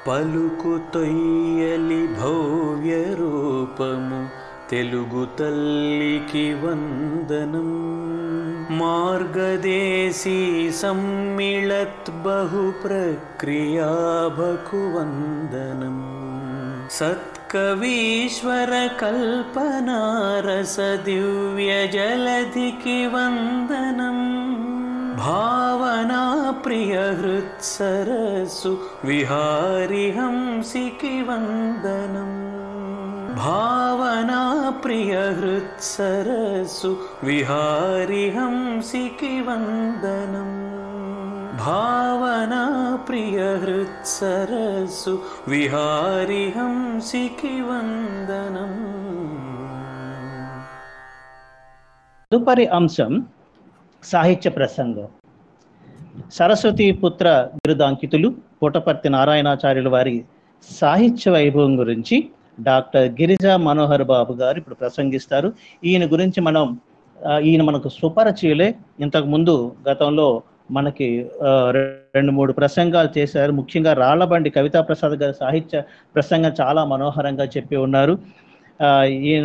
పలుకు తొయ్యలి భవ్య రూపము తెలుగు తల్లికి వందనం మార్గదేశీ సమ్మిళత్ బహు ప్రక్రియాభకు వందనం సత్కవీశ్వర కల్పనారస దివ్య జలధికి వందనం భావనా ప్రియ హృత్సరసు విహారి హంసికి వందనం భావనా ప్రియ హృత్సరసు విహారి హంసికి వందనం భావనా ప్రియ హృత్సరసు విహారి హంసికి వందనం తదుపరి అంశం సాహిత్య ప్రసంగం సరస్వతి పుత్ర బిరుదాంకితులు పుటపర్తి నారాయణాచార్యుల వారి సాహిత్య వైభవం గురించి డాక్టర్ గిరిజా మనోహర్ బాబు గారు ఇప్పుడు ప్రసంగిస్తారు ఈయన గురించి మనం ఆ, ఈయన మనకు సుపరిచయులే ఇంతకు ముందు గతంలో మనకి ఆ, రెండు మూడు ప్రసంగాలు చేశారు ముఖ్యంగా రాళ్లబండి కవితా ప్రసాద్ గారి సాహిత్య ప్రసంగం చాలా మనోహరంగా చెప్పి ఉన్నారు ఆ, ఈయన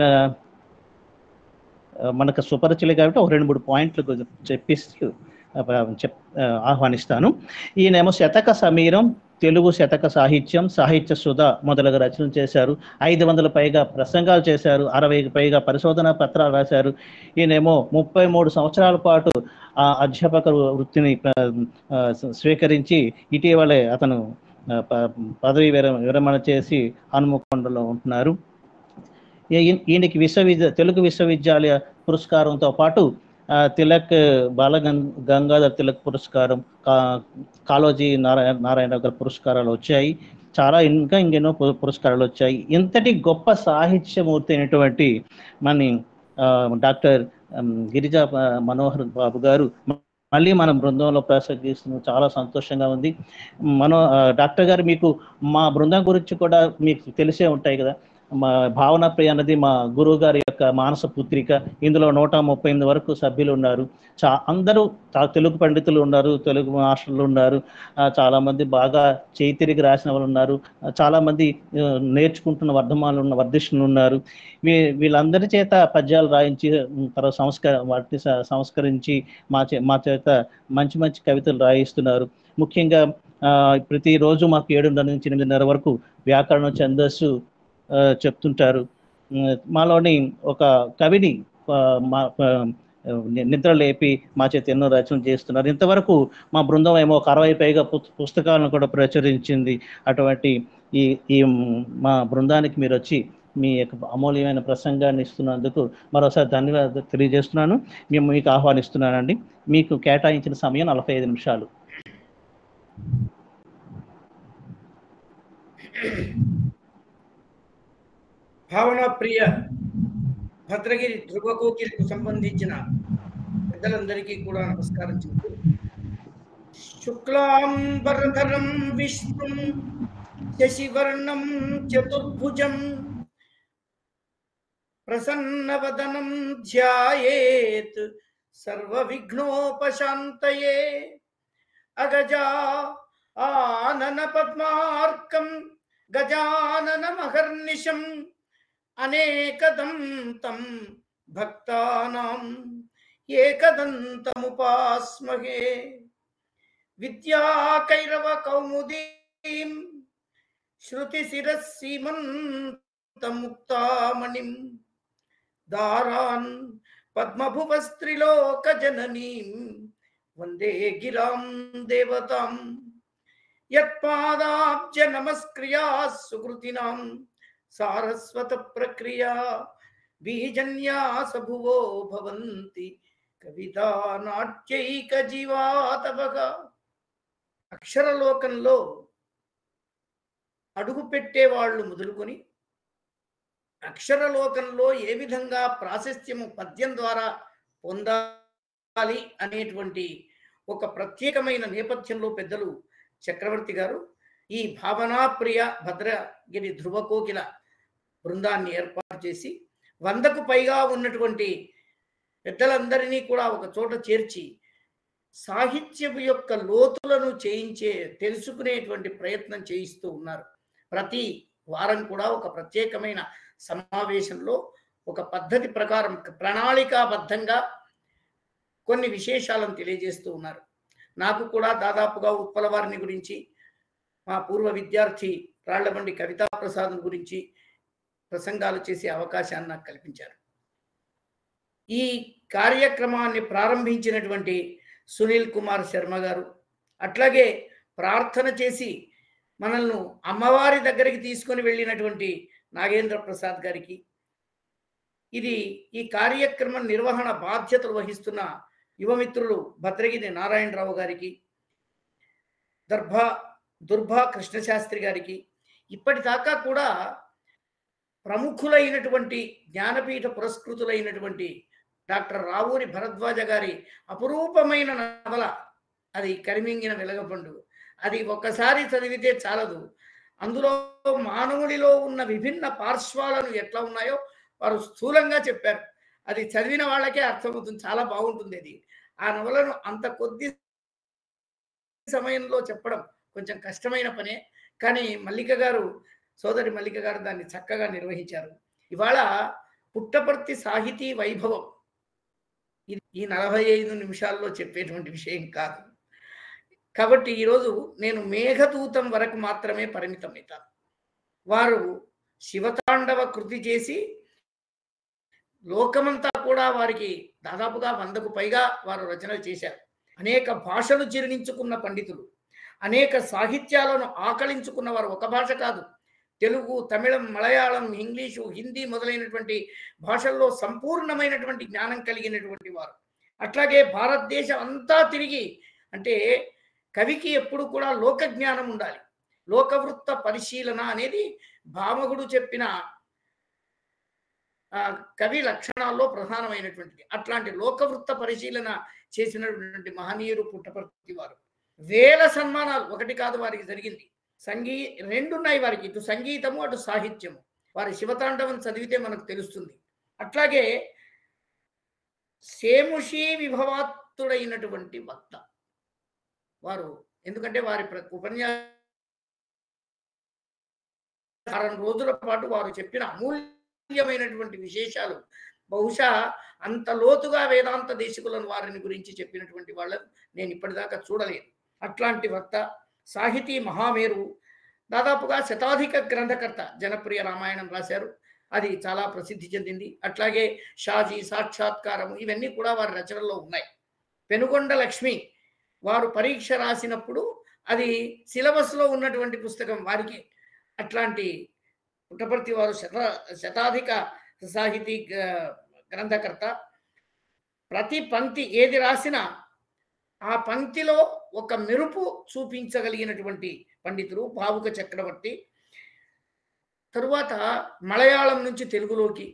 ఆ, మనకు సుపరిచయులే కాబట్టి ఒక రెండు మూడు పాయింట్లు కొంచెం చెప్పిస్తూ ఆ, చెప్ ఆ, ఆహ్వానిస్తాను ఈయనేమో శతక సమీరం తెలుగు శతక సాహిత్యం సాహిత్య సుధ మొదలగు రచనలు చేశారు ఐదు వందల పైగా ప్రసంగాలు చేశారు అరవైకి పైగా పరిశోధన పత్రాలు రాశారు ఈయనేమో ముప్పై మూడు సంవత్సరాల పాటు ఆ అధ్యాపక వృత్తిని ఆ, స్వీకరించి ఇటీవలే అతను ఆ, ప- పదవి విర విరమణ చేసి హనుమకొండలో ఉంటున్నారు ఈ- ఈయనకి విశ్వవిద్య తెలుగు విశ్వవిద్యాలయ పురస్కారంతో పాటు ఆ, తిలక్ బాల గం- గంగాధర్ తిలక్ పురస్కారం కా- కాళోజీ నారాయణ నారాయణ గారి పురస్కారాలు వచ్చాయి చాలా ఇంకా ఇంకెన్నో పు- పురస్కారాలు వచ్చాయి ఇంతటి గొప్ప సాహిత్యమూర్తి అయినటువంటి మన ఆ, డాక్టర్ ఉమ్, గిరిజా ఆ, మనోహర్ బాబు గారు మ- మళ్ళీ మన బృందంలో ప్రసంగిస్తున్నాం చాలా సంతోషంగా ఉంది మనో ఆ, డాక్టర్ గారు మీకు మా బృందం గురించి కూడా మీకు తెలిసే ఉంటాయి కదా మా భావన ప్రియ అన్నది మా గురువు గారి యొక్క మానస పుత్రిక ఇందులో నూట ముప్పై ఎనిమిది వరకు సభ్యులు ఉన్నారు చా అందరూ చా- తెలుగు పండితులు ఉన్నారు తెలుగు మాస్టర్లు ఉన్నారు ఆ, చాలా మంది బాగా చేయి తిరిగి రాసిన వాళ్ళు ఉన్నారు ఆ, చాలా మంది ఆ, నేర్చుకుంటున్న వర్ధమానులు ఉన్న వర్ధిష్ణులు ఉన్నారు వీ వీళ్ళందరి చేత పద్యాలు రాయించి ఉమ్, తర్వాత సంస్క వాటిని స- సంస్కరించి మా చే మా చేత మంచి మంచి కవితలు రాయిస్తున్నారు ముఖ్యంగా ఆ, ప్రతిరోజు మాకు ఏడున్నర నుంచి ఎనిమిదిన్నర వరకు వ్యాకరణం ఛందస్సు ఆ, చెప్తుంటారు ఉమ్, మాలోని ఒక కవిని ఆ, మా ఆ, ని- నిద్ర లేపి మా చేత ఎన్నో రచనలు చేస్తున్నారు ఇంతవరకు మా బృందం ఏమో ఒక అరవై పైగా పుస్- పుస్తకాలను కూడా ప్రచురించింది అటువంటి ఈ ఈ మ్, మా బృందానికి మీరు వచ్చి మీ యొక్క అమూల్యమైన ప్రసంగాన్ని ఇస్తున్నందుకు మరోసారి ధన్యవాదాలు తెలియజేస్తున్నాను మేము మీకు ఆహ్వానిస్తున్నానండి మీకు కేటాయించిన సమయం నలభై ఐదు నిమిషాలు భావన ప్రియ భద్రగిరి ధ్రువకోకిలకు సంబంధించిన పెద్దలందరికీ కూడా నమస్కారం చెప్తూ శుక్లాంబరధరం విష్ణుం శశివర్ణం చతుర్భుజం ప్రసన్నవదనం ధ్యాయేత్ సర్వవిఘ్నోపశాంతయే అగజా ఆనన పద్మార్కం గజాననమహర్నిశం అనేకదం తం భక్తానాం ఏకదంతముపాస్మహే విద్యాకైరవ కౌముదీం శృతిశిరసీమంతముక్తామణిం దారాన్ పద్మభువస్త్రిలోకజననీం వందే గిరాం దేవతాం యత్పాదాబ్జ నమస్క్రియా సుకృతినాం సారస్వత ప్రక్రియా బీజన్యాస భువో భవంతి కవితా నాట్యైక జీవాతవగా అక్షరలోకంలో అడుగు పెట్టేవాళ్ళు మొదలుకొని అక్షరలోకంలో ఏ విధంగా ప్రాశస్త్యము పద్యం ద్వారా పొందాలి అనేటువంటి ఒక ప్రత్యేకమైన నేపథ్యంలో పెద్దలు చక్రవర్తి గారు ఈ భావనాప్రియ భద్రగిరి ధ్రువకోకిల బృందాన్ని ఏర్పాటు చేసి వందకు పైగా ఉన్నటువంటి పెద్దలందరినీ కూడా ఒక చోట చేర్చి సాహిత్యపు యొక్క లోతులను చేయించే తెలుసుకునేటువంటి ప్రయత్నం చేయిస్తూ ఉన్నారు ప్రతి వారం కూడా ఒక ప్రత్యేకమైన సమావేశంలో ఒక పద్ధతి ప్రకారం ప్రణాళికాబద్ధంగా కొన్ని విశేషాలను తెలియజేస్తూ ఉన్నారు నాకు కూడా దాదాపుగా ఉత్పల వారిని గురించి మా పూర్వ విద్యార్థి రాళ్లబండి కవితా ప్రసాద్ గురించి ప్రసంగాలు చేసే అవకాశాన్ని నాకు కల్పించారు ఈ కార్యక్రమాన్ని ప్రారంభించినటువంటి సునీల్ కుమార్ శర్మ గారు అట్లాగే ప్రార్థన చేసి మనల్ని అమ్మవారి దగ్గరికి తీసుకొని వెళ్ళినటువంటి నాగేంద్ర ప్రసాద్ గారికి ఇది ఈ కార్యక్రమం నిర్వహణ బాధ్యతలు వహిస్తున్న యువమిత్రులు భద్రగిరి నారాయణరావు గారికి దర్భా దుర్భా కృష్ణశాస్త్రి గారికి ఇప్పటిదాకా కూడా ప్రముఖులైనటువంటి జ్ఞానపీఠ పురస్కృతులైనటువంటి డాక్టర్ రావూరి భరద్వాజ గారి అపురూపమైన నవల అది కరిమింగిన వెలగపండు అది ఒక్కసారి చదివితే చాలదు అందులో మానవుడిలో ఉన్న విభిన్న పార్శ్వాలను ఎట్లా ఉన్నాయో వారు స్థూలంగా చెప్పారు అది చదివిన వాళ్ళకే అర్థమవుతుంది చాలా బాగుంటుంది అది ఆ నవలను అంత కొద్ది సమయంలో చెప్పడం కొంచెం కష్టమైన పనే కానీ మల్లిక గారు సోదరి మల్లిక గారు దాన్ని చక్కగా నిర్వహించారు ఇవాళ పుట్టపర్తి సాహితీ వైభవం ఇది ఈ నలభై ఐదు నిమిషాల్లో చెప్పేటువంటి విషయం కాదు కాబట్టి ఈరోజు నేను మేఘదూతం వరకు మాత్రమే పరిమితమవుతాను వారు శివతాండవ కృతి చేసి లోకమంతా కూడా వారికి దాదాపుగా వందకు పైగా వారు రచనలు చేశారు అనేక భాషలు జీర్ణించుకున్న పండితులు అనేక సాహిత్యాలను ఆకలించుకున్న వారు ఒక భాష కాదు తెలుగు తమిళం మలయాళం ఇంగ్లీషు హిందీ మొదలైనటువంటి భాషల్లో సంపూర్ణమైనటువంటి జ్ఞానం కలిగినటువంటి వారు అట్లాగే భారతదేశం అంతా తిరిగి అంటే కవికి ఎప్పుడు కూడా లోక జ్ఞానం ఉండాలి లోకవృత్త పరిశీలన అనేది భామగుడు చెప్పిన ఆ, కవి లక్షణాల్లో ప్రధానమైనటువంటిది అట్లాంటి లోకవృత్త పరిశీలన చేసినటువంటి మహనీయులు పుట్టపర్తి వారు వేల సన్మానాలు ఒకటి కాదు వారికి జరిగింది సంగీ రెండున్నాయి వారికి ఇటు సంగీతము అటు సాహిత్యము వారి శివతాండవం చదివితే మనకు తెలుస్తుంది అట్లాగే సేముషి విభవాత్తుడైనటువంటి వక్త వారు ఎందుకంటే వారి ప్ర- ఉపన్యాస వారం రోజుల పాటు వారు చెప్పిన అమూల్యమైనటువంటి విశేషాలు బహుశా అంత లోతుగా వేదాంత దేశికులను వారిని గురించి చెప్పినటువంటి వాళ్ళను నేను ఇప్పటిదాకా చూడలేదు అట్లాంటి వక్త సాహితీ మహామేరు దాదాపుగా శతాధిక గ్రంథకర్త జనప్రియ రామాయణం రాశారు అది చాలా ప్రసిద్ధి చెందింది అట్లాగే షాజీ సాక్షాత్కారము ఇవన్నీ కూడా వారి రచనల్లో ఉన్నాయి పెనుగొండ లక్ష్మి వారు పరీక్ష రాసినప్పుడు అది సిలబస్లో ఉన్నటువంటి పుస్తకం వారికి అట్లాంటి పుట్టపర్తి వారు శత శతాధిక సాహితీ గ- గ్రంథకర్త ప్రతి పంక్తి ఏది రాసినా ఆ పంక్తిలో ఒక మెరుపు చూపించగలిగినటువంటి పండితులు భావుక చక్రవర్తి తరువాత మలయాళం నుంచి తెలుగులోకి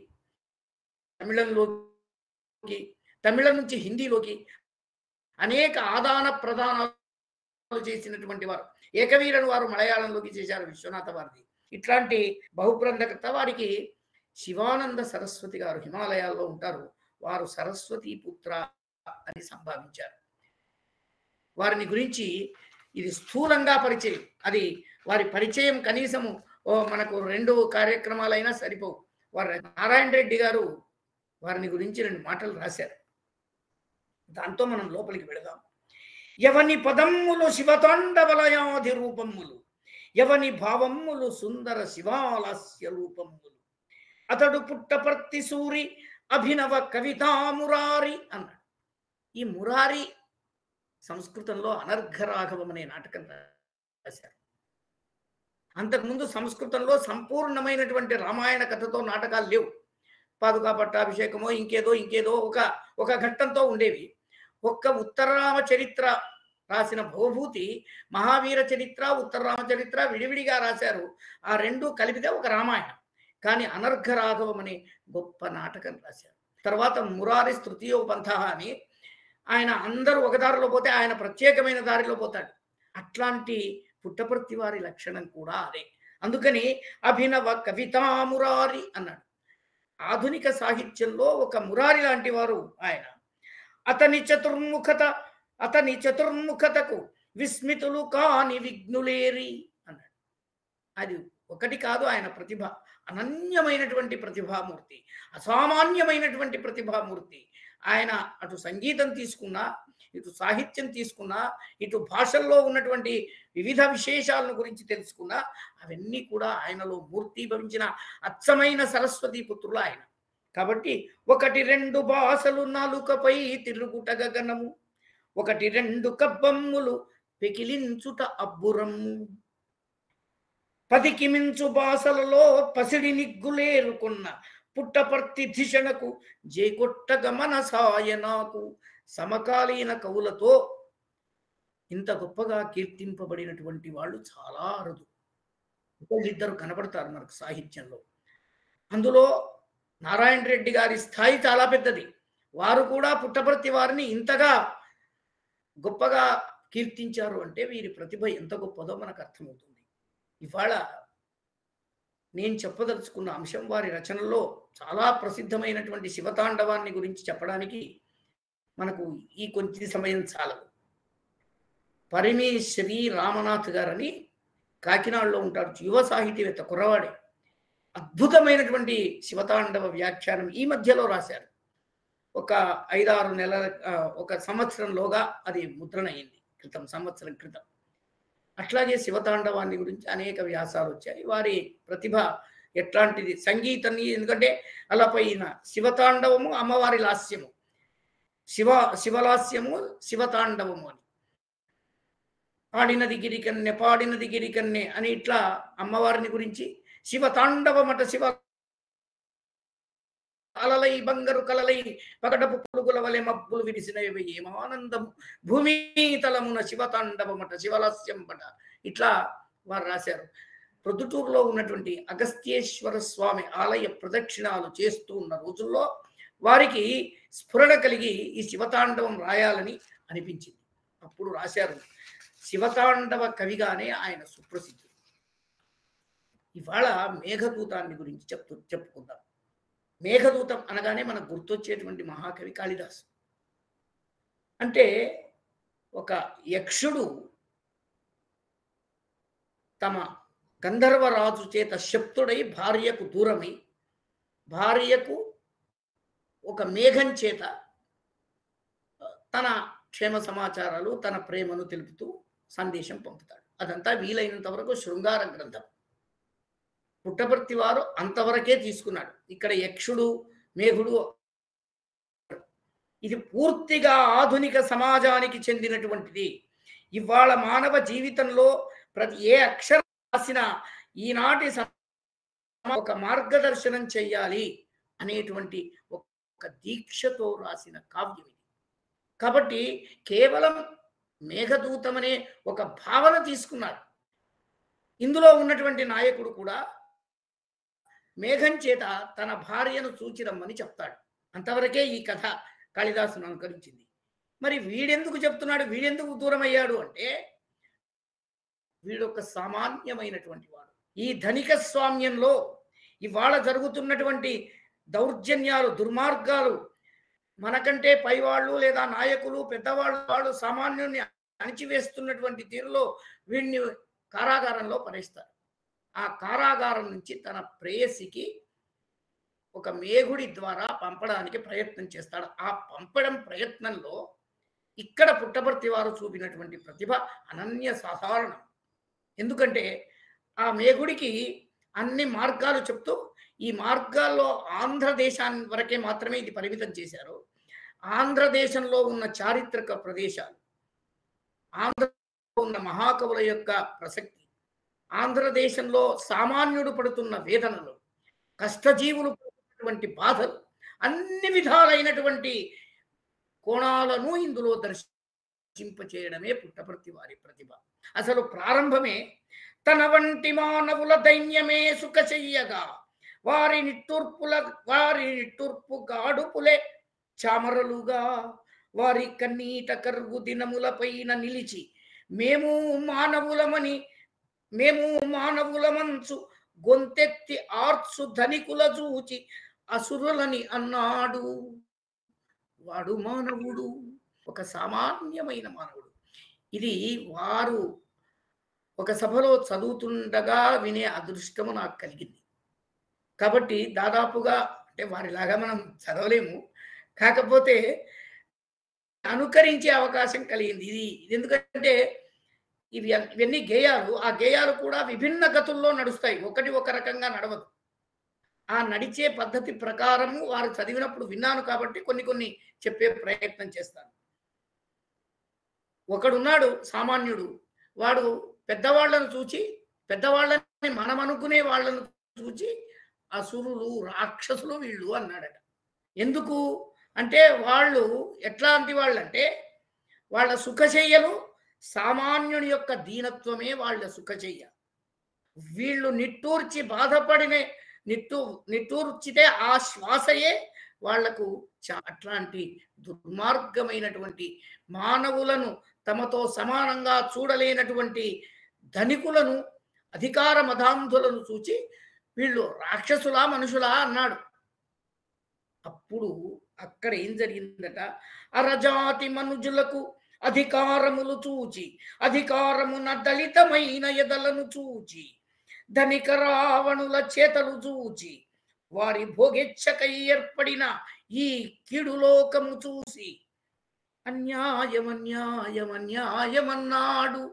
తమిళంలోకి తమిళం నుంచి హిందీలోకి అనేక ఆదాన ప్రదానాలు చేసినటువంటి వారు ఏకవీరను వారు మలయాళంలోకి చేశారు విశ్వనాథ వారిది ఇట్లాంటి బహుగ్రంథకర్త వారికి శివానంద సరస్వతి గారు హిమాలయాల్లో ఉంటారు వారు సరస్వతి పుత్ర అని సంభావించారు వారిని గురించి ఇది స్థూలంగా పరిచయం అది వారి పరిచయం కనీసము ఓ మనకు రెండు కార్యక్రమాలైనా సరిపోవు వారు నారాయణ రెడ్డి గారు వారిని గురించి రెండు మాటలు రాశారు దాంతో మనం లోపలికి వెళదాం ఎవని పదమ్ములు శివతాండవలయాది రూపములు ఎవని భావమ్ములు సుందర శివాలస్య రూపములు అతడు పుట్టపర్తి సూరి అభినవ కవితా మురారి అన్నాడు ఈ మురారి సంస్కృతంలో అనర్ఘరాఘవం అనే నాటకం రాశారు అంతకుముందు సంస్కృతంలో సంపూర్ణమైనటువంటి రామాయణ కథతో నాటకాలు లేవు పాదుకా పట్టాభిషేకమో ఇంకేదో ఇంకేదో ఒక ఒక ఘట్టంతో ఉండేవి ఒక్క ఉత్తరరామ చరిత్ర రాసిన భవభూతి మహావీర చరిత్ర ఉత్తరరామ చరిత్ర విడివిడిగా రాశారు ఆ రెండు కలిపితే ఒక రామాయణం కానీ అనర్ఘ రాఘవం అనే గొప్ప నాటకం రాశారు తర్వాత మురారి తృతీయ పంథ అని ఆయన అందరూ ఒక దారిలో పోతే ఆయన ప్రత్యేకమైన దారిలో పోతాడు అట్లాంటి పుట్టపర్తి వారి లక్షణం కూడా అదే అందుకని అభినవ కవితా మురారి అన్నాడు ఆధునిక సాహిత్యంలో ఒక మురారి లాంటి వారు ఆయన అతని చతుర్ముఖత అతని చతుర్ముఖతకు విస్మితులు కాని విఘ్నులేరి అన్నాడు అది ఒకటి కాదు ఆయన ప్రతిభ అనన్యమైనటువంటి ప్రతిభామూర్తి అసామాన్యమైనటువంటి ప్రతిభామూర్తి ఆయన అటు సంగీతం తీసుకున్నా ఇటు సాహిత్యం తీసుకున్నా ఇటు భాషల్లో ఉన్నటువంటి వివిధ విశేషాలను గురించి తెలుసుకున్నా అవన్నీ కూడా ఆయనలో మూర్తిభవించిన అచ్చమైన సరస్వతి పుత్రులు ఆయన కాబట్టి ఒకటి రెండు భాషలు నాలుకపై తిరుగుట గగనము ఒకటి రెండు కబ్బమ్ములు పెకిలించుట అబ్బురమ్ము పదికి మించు భాషలలో పసిడి నిగ్గులేరుకున్న పుట్టపర్తి ధిషణకు జేకొట్టగ మనసాయ నాకు సమకాలీన కవులతో ఇంత గొప్పగా కీర్తింపబడినటువంటి వాళ్ళు చాలా అరుదు ఇద్దరు కనపడతారు మనకు సాహిత్యంలో అందులో నారాయణ రెడ్డి గారి స్థాయి చాలా పెద్దది వారు కూడా పుట్టపర్తి వారిని ఇంతగా గొప్పగా కీర్తించారు అంటే వీరి ప్రతిభ ఎంత గొప్పదో మనకు అర్థమవుతుంది ఇవాళ నేను చెప్పదలుచుకున్న అంశం వారి రచనలో చాలా ప్రసిద్ధమైనటువంటి శివతాండవాన్ని గురించి చెప్పడానికి మనకు ఈ కొంచెం సమయం చాలదు పరిమి శ్రీ రామనాథ్ గారని కాకినాడలో ఉంటాడు యువ సాహితీవేత్త కుర్రవాడే అద్భుతమైనటువంటి శివతాండవ వ్యాఖ్యానం ఈ మధ్యలో రాశారు ఒక ఐదారు నెలల ఆ, ఒక సంవత్సరంలోగా అది ముద్రణ అయింది క్రితం సంవత్సరం క్రితం అట్లాగే శివతాండవాన్ని గురించి అనేక వ్యాసాలు వచ్చాయి వారి ప్రతిభ ఎట్లాంటిది సంగీతాన్ని ఎందుకంటే అలా పోయిన శివతాండవము అమ్మవారి లాస్యము శివ శివలాస్యము శివతాండవము అని పాడినది గిరికన్నె పాడినది గిరికన్నె అని ఇట్లా అమ్మవారిని గురించి శివతాండవమట శివ అలలై బంగారు కలలై పగడపు పులుగుల వలె మబ్బులు విరిసినవి ఏమానందము భూమి తలమున శివతాండవమట శివలాస్యం పట ఇట్లా వారు రాశారు ప్రొద్దుటూరులో ఉన్నటువంటి అగస్త్యేశ్వర స్వామి ఆలయ ప్రదక్షిణాలు చేస్తూ ఉన్న రోజుల్లో వారికి స్ఫురణ కలిగి ఈ శివతాండవం రాయాలని అనిపించింది అప్పుడు రాశారు శివతాండవ కవిగానే ఆయన సుప్రసిద్ధుడు ఇవాళ మేఘదూతాన్ని గురించి చెప్తూ చెప్పుకుందాం మేఘదూతం అనగానే మనకు గుర్తొచ్చేటువంటి మహాకవి కాళిదాసు అంటే ఒక యక్షుడు తమ గంధర్వరాజు చేత శప్తుడై భార్యకు దూరమై భార్యకు ఒక మేఘం చేత తన క్షేమ సమాచారాలు తన ప్రేమను తెలుపుతూ సందేశం పంపుతాడు అదంతా వీలైనంత వరకు శృంగార గ్రంథం పుట్టపర్తి వారు అంతవరకే తీసుకున్నాడు ఇక్కడ యక్షుడు మేఘుడు ఇది పూర్తిగా ఆధునిక సమాజానికి చెందినటువంటిది ఇవాళ మానవ జీవితంలో ప్రతి ఏ అక్షరం రాసినా ఈనాటి సమ- ఒక మార్గదర్శనం చెయ్యాలి అనేటువంటి ఒక దీక్షతో రాసిన కావ్యం ఇది కాబట్టి కేవలం మేఘదూతం అనే ఒక భావన తీసుకున్నాడు ఇందులో ఉన్నటువంటి నాయకుడు కూడా మేఘం చేత తన భార్యను చూచిరమ్మని చెప్తాడు అంతవరకే ఈ కథ కాళిదాసును అనుకరించింది మరి వీడెందుకు చెప్తున్నాడు వీడెందుకు దూరం అయ్యాడు అంటే వీడొక సామాన్యమైనటువంటి వాడు ఈ ధనిక స్వామ్యంలో ఇవాళ జరుగుతున్నటువంటి దౌర్జన్యాలు దుర్మార్గాలు మనకంటే పైవాళ్ళు లేదా నాయకులు పెద్దవాళ్ళు వాళ్ళు సామాన్యుని అణిచివేస్తున్నటువంటి తీరులో వీడిని కారాగారంలో పడేస్తారు ఆ కారాగారం నుంచి తన ప్రేయసికి ఒక మేఘుడి ద్వారా పంపడానికి ప్రయత్నం చేస్తాడు ఆ పంపడం ప్రయత్నంలో ఇక్కడ పుట్టపర్తి వారు చూపినటువంటి ప్రతిభ అనన్య సాధారణం ఎందుకంటే ఆ మేఘుడికి అన్ని మార్గాలు చెప్తూ ఈ మార్గాల్లో ఆంధ్రదేశాన్ని వరకే మాత్రమే ఇది పరిమితం చేశారు ఆంధ్రదేశంలో ఉన్న చారిత్రక ప్రదేశాలు ఆంధ్రలో ఉన్న మహాకవుల యొక్క ప్రసక్తి ఆంధ్రదేశంలో సామాన్యుడు పడుతున్న వేదనలు కష్టజీవులు పడుతున్నటువంటి బాధలు అన్ని విధాలైనటువంటి కోణాలను ఇందులో దర్శింపచేయడమే పుట్టపర్తి వారి ప్రతిభ అసలు ప్రారంభమే తన వంటి మానవుల దైన్యమే సుఖశయ్యగా వారి నిట్టూర్పుల వారి నిట్టూర్పు గాడుపులే చామరలుగా వారి కన్నీట కరుగు దినములపైన నిలిచి మేము మానవులమని మేము మానవులమంచు గొంతెత్తి ఆర్చు ధనికుల చూచి అసురులని అన్నాడు వాడు మానవుడు ఒక సామాన్యమైన మానవుడు ఇది వారు ఒక సభలో చదువుతుండగా వినే అదృష్టము నాకు కలిగింది కాబట్టి దాదాపుగా అంటే వారిలాగా మనం చదవలేము కాకపోతే అనుకరించే అవకాశం కలిగింది ఇది ఇది ఎందుకంటే ఇవి ఇవన్నీ గేయాలు ఆ గేయాలు కూడా విభిన్న గతుల్లో నడుస్తాయి ఒకటి ఒక రకంగా నడవదు ఆ నడిచే పద్ధతి ప్రకారము వారు చదివినప్పుడు విన్నాను కాబట్టి కొన్ని కొన్ని చెప్పే ప్రయత్నం చేస్తాను ఒకడున్నాడు సామాన్యుడు వాడు పెద్దవాళ్లను చూచి పెద్దవాళ్ళని మనం అనుకునే వాళ్ళను చూచి అసురులు రాక్షసులు వీళ్ళు అన్నాడట ఎందుకు అంటే వాళ్ళు ఎట్లాంటి వాళ్ళు అంటే వాళ్ళ సుఖశయ్యలు సామాన్యుని యొక్క దీనత్వమే వాళ్ళ సుఖశయ్య వీళ్ళు నిట్టూర్చి బాధపడిన నిట్టూ నిట్టూర్చితే ఆ శ్వాసయే వాళ్లకు చా- అట్లాంటి దుర్మార్గమైనటువంటి మానవులను తమతో సమానంగా చూడలేనటువంటి ధనికులను అధికార మధాంధులను చూచి వీళ్ళు రాక్షసులా మనుషులా అన్నాడు అప్పుడు అక్కడ ఏం జరిగిందట అరజాతి మనుజులకు అధికారములు చూచి అధికారమున దళితమైన ఎదలను చూచి ధనిక రావణుల చేతలు చూచి వారి భోగెచ్చకై ఏర్పడిన ఈ కీడులోకము చూసి అన్యాయం అన్యాయం అన్యాయమన్నాడు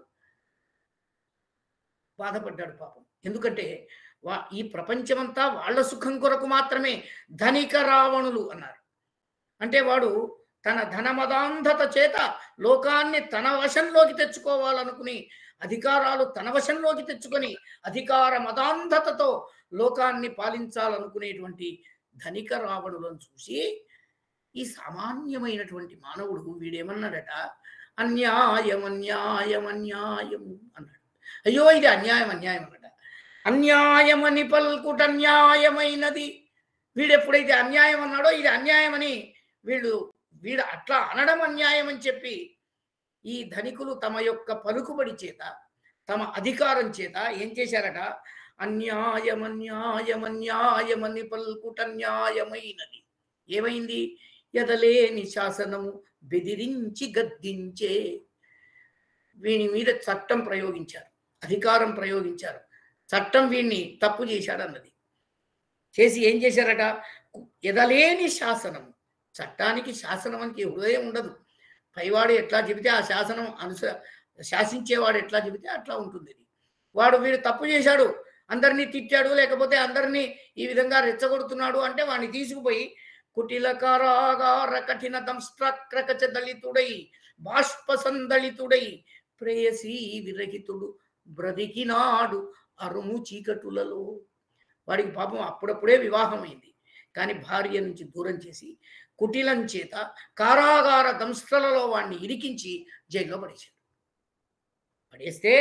బాధపడ్డాడు పాపం ఎందుకంటే వా ఈ ప్రపంచమంతా వాళ్ళ సుఖం కొరకు మాత్రమే ధనిక రావణులు అన్నారు అంటే వాడు తన ధనమదాంధత చేత లోకాన్ని తన వశంలోకి తెచ్చుకోవాలనుకుని అధికారాలు తన వశంలోకి తెచ్చుకొని అధికార మదాంధతతో లోకాన్ని పాలించాలనుకునేటువంటి ధనిక రావణులను చూసి ఈ సామాన్యమైనటువంటి మానవుడు వీడేమన్నాడట అన్యాయం అన్యాయం అన్యాయం అన్నాడు అయ్యో ఇది అన్యాయం అన్యాయం అన్నట అన్యాయమని పల్కుట అన్యాయమైనది వీడు ఎప్పుడైతే అన్యాయం అన్నాడో ఇది అన్యాయమని వీళ్ళు వీడు అట్లా అనడం అన్యాయం అని చెప్పి ఈ ధనికులు తమ యొక్క పలుకుబడి చేత తమ అధికారం చేత ఏం చేశారట అన్యాయం అన్యాయం అన్యాయమని పల్కుట అన్యాయమైనది ఏమైంది ఎదలేని శాసనము బెదిరించి గద్దించే వీని మీద చట్టం ప్రయోగించారు అధికారం ప్రయోగించారు చట్టం వీడిని తప్పు చేశాడు అన్నది చేసి ఏం చేశారట ఎదలేని శాసనం చట్టానికి శాసనం అని హృదయం ఉండదు పైవాడు ఎట్లా చెబితే ఆ శాసనం అనుస శాసించేవాడు ఎట్లా చెబితే అట్లా ఉంటుంది ఇది. వాడు వీడు తప్పు చేశాడు అందరినీ తిట్టాడు లేకపోతే అందరినీ ఈ విధంగా రెచ్చగొడుతున్నాడు అంటే వాడిని తీసుకుపోయి కుటిల కారాగార కఠిన దంష్ట్రకచ దళితుడై బాష్పసందళితుడై ప్రేయసి విరహితుడు బ్రతికినాడు అరుము చీకటులలో వాడికి పాపం అప్పుడప్పుడే వివాహమైంది కానీ భార్య నుంచి దూరం చేసి కుటిలం చేత కారాగార దంస్ట్రలలో వాడిని ఇరికించి జైల్లో పడేశాడు పడేస్తే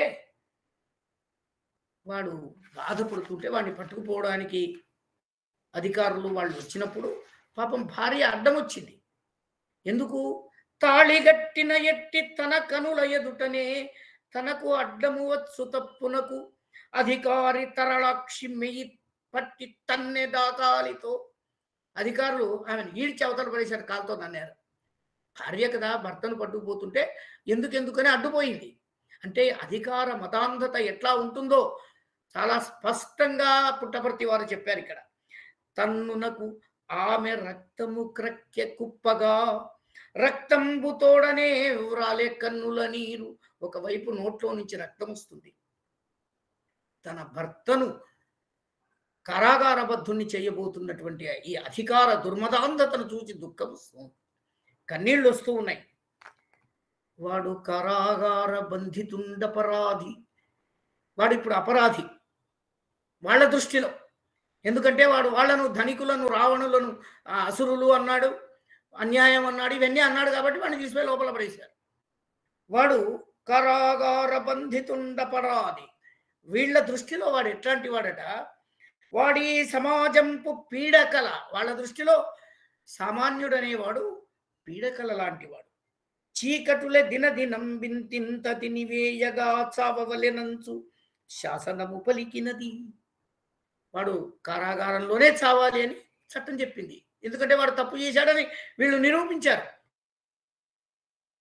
వాడు బాధపడుతుంటే వాడిని పట్టుకుపోవడానికి అధికారులు వాళ్ళు వచ్చినప్పుడు పాపం భార్య అడ్డం వచ్చింది ఎందుకు తాళిగట్టిన ఎట్టి తన కనుల ఎదుటనే తనకు అడ్డము వచ్చు తప్పునకు అధికారి తరళాక్షి మెయ్యి పట్టి తన్నె దాకాలితో అధికారులు ఆమెను ఈడ్చి అవతల పడేశారు కాలుతో నన్నారు భార్య కదా భర్తను పట్టుకుపోతుంటే ఎందుకెందుకని అడ్డుపోయింది అంటే అధికార మతాంధత ఎట్లా ఉంటుందో చాలా స్పష్టంగా పుట్టపర్తి వారు చెప్పారు ఇక్కడ తన్నునకు ఆమె రక్తము క్రక్కె కుప్పగా రక్తంబు తోడనే వ్రాలే కన్నుల నీరు ఒకవైపు నోట్లో నుంచి రక్తం వస్తుంది తన భర్తను కారాగారబద్ధుణ్ణి చేయబోతున్నటువంటి ఈ అధికార దుర్మదాంధతను చూసి దుఃఖం వస్తుంది కన్నీళ్ళు వస్తూ ఉన్నాయి వాడు కారాగార బంధితుండపరాధి వాడు ఇప్పుడు అపరాధి వాళ్ళ దృష్టిలో ఎందుకంటే వాడు వాళ్ళను ధనికులను రావణులను ఆ, అసురులు అన్నాడు అన్యాయం అన్నాడు ఇవన్నీ అన్నాడు కాబట్టి వాడిని తీసుకుపోయి లోపల పడేశారు వాడు కారాగార బంధితుండపరాధి వీళ్ళ దృష్టిలో వాడు ఎట్లాంటి వాడట వాడి సమాజంపు పీడకల వాళ్ళ దృష్టిలో సామాన్యుడనేవాడు పీడకల లాంటివాడు చీకటులే దినదినం వింతింత తినివేయగా చావవలెనంచు శాసనము పలికినది వాడు కారాగారంలోనే చావాలి అని చట్టం చెప్పింది ఎందుకంటే వాడు తప్పు చేశాడని వీళ్ళు నిరూపించారు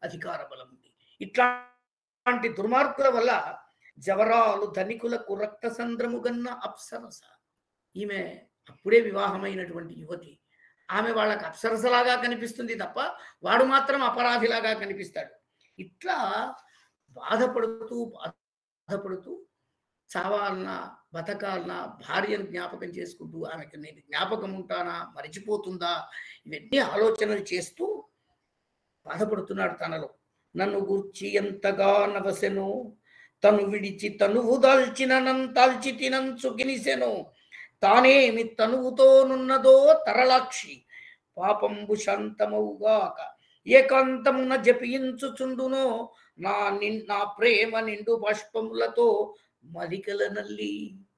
అధికార బలం ఉంది ఇట్లాంటి దుర్మార్గుల వల్ల జవరాలు ధనికులకు రక్త సంద్రము గన్న అప్సరస ఈమె అప్పుడే వివాహమైనటువంటి యువతి ఆమె వాళ్ళకి అప్సరసలాగా కనిపిస్తుంది తప్ప వాడు మాత్రం అపరాధిలాగా కనిపిస్తాడు ఇట్లా బాధపడుతూ బాధపడుతూ చావాలన్నా బతకాలన్నా భార్యను జ్ఞాపకం చేసుకుంటూ ఆమెకు నేను జ్ఞాపకం ఉంటానా మరిచిపోతుందా ఇవన్నీ ఆలోచనలు చేస్తూ బాధపడుతున్నాడు తనలో నన్ను గూర్చి ఎంతగా నవసెను తను విడిచి తనువు దాల్చిన నంతాల్చి తినంచు గినిసెను తానేమి తనువుతోనున్నదో తరలాక్షి పాపంబు శాంతమవుగాక ఏకాంతమున జపించుచుండునో నా నిన్ నా ప్రేమ నిండు బాష్పములతో మలికల నల్లి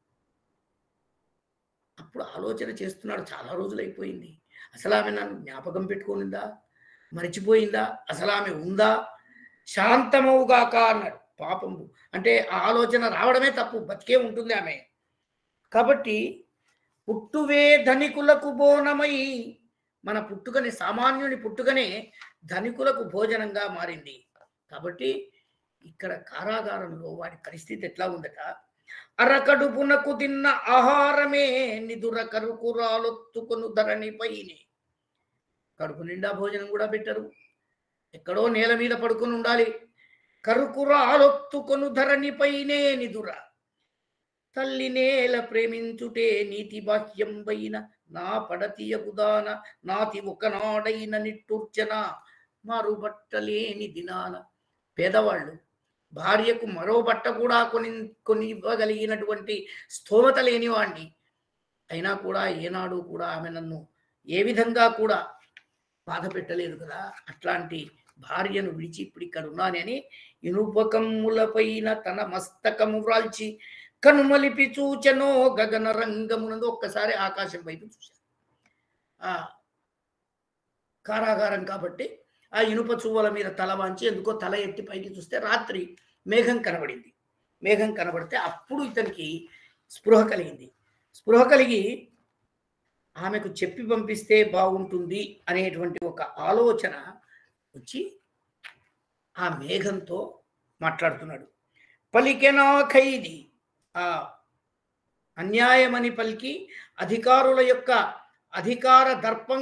అప్పుడు ఆలోచన చేస్తున్నాడు చాలా రోజులైపోయింది అసలు ఆమె నన్ను జ్ఞాపకం పెట్టుకోనిందా మరిచిపోయిందా అసలు ఆమె ఉందా శాంతమవుగాక అన్నాడు పాపము అంటే ఆ ఆలోచన రావడమే తప్పు బతికే ఉంటుంది ఆమె కాబట్టి పుట్టువే ధనికులకు బోనమై మన పుట్టుకని సామాన్యుని పుట్టుకనే ధనికులకు భోజనంగా మారింది కాబట్టి ఇక్కడ కారాగారంలో వాడి పరిస్థితి ఎట్లా ఉందట అరకడుపునకు తిన్న ఆహారమే నిదుర కరుకురాలొత్తుకొను ధరణిపైనే కడుపు నిండా భోజనం కూడా పెట్టరు ఎక్కడో నేల మీద పడుకొని ఉండాలి కరుకురాలొత్తుకొను ధరణిపైనే నిదుర తల్లి నేల ప్రేమించుటే నీతి బాహ్యంబైన నా పడతియగుదాన నాతి ఒకనాడైన నిట్టూర్చన మరుబట్టలేని దినాన పేదవాళ్ళు భార్యకు మరో బట్ట కూడా కొని కొని ఇవ్వగలిగినటువంటి స్థోమత లేని వాణ్ణి అయినా కూడా ఏనాడు కూడా ఆమె నన్ను ఏ విధంగా కూడా బాధ పెట్టలేదు కదా అట్లాంటి భార్యను విడిచి ఇప్పుడు ఇక్కడ ఉన్నానని ఇనుపకమ్ములపైన తన మస్తకము వ్రాల్చి కనుమలిపి చూచెనో గగన రంగమునందు ఒక్కసారి ఆకాశం వైపు చూశాను ఆ కారాగారం కాబట్టి ఆ ఇనుప చువ్వల మీద తల వాంచి ఎందుకో తల ఎత్తి పైకి చూస్తే రాత్రి మేఘం కనబడింది మేఘం కనబడితే అప్పుడు ఇతనికి స్పృహ కలిగింది స్పృహ కలిగి ఆమెకు చెప్పి పంపిస్తే బాగుంటుంది అనేటువంటి ఒక ఆలోచన వచ్చి ఆ మేఘంతో మాట్లాడుతున్నాడు పలికెనా ఖైదీ ఆ అన్యాయమని పలికి అధికారుల యొక్క అధికార దర్పం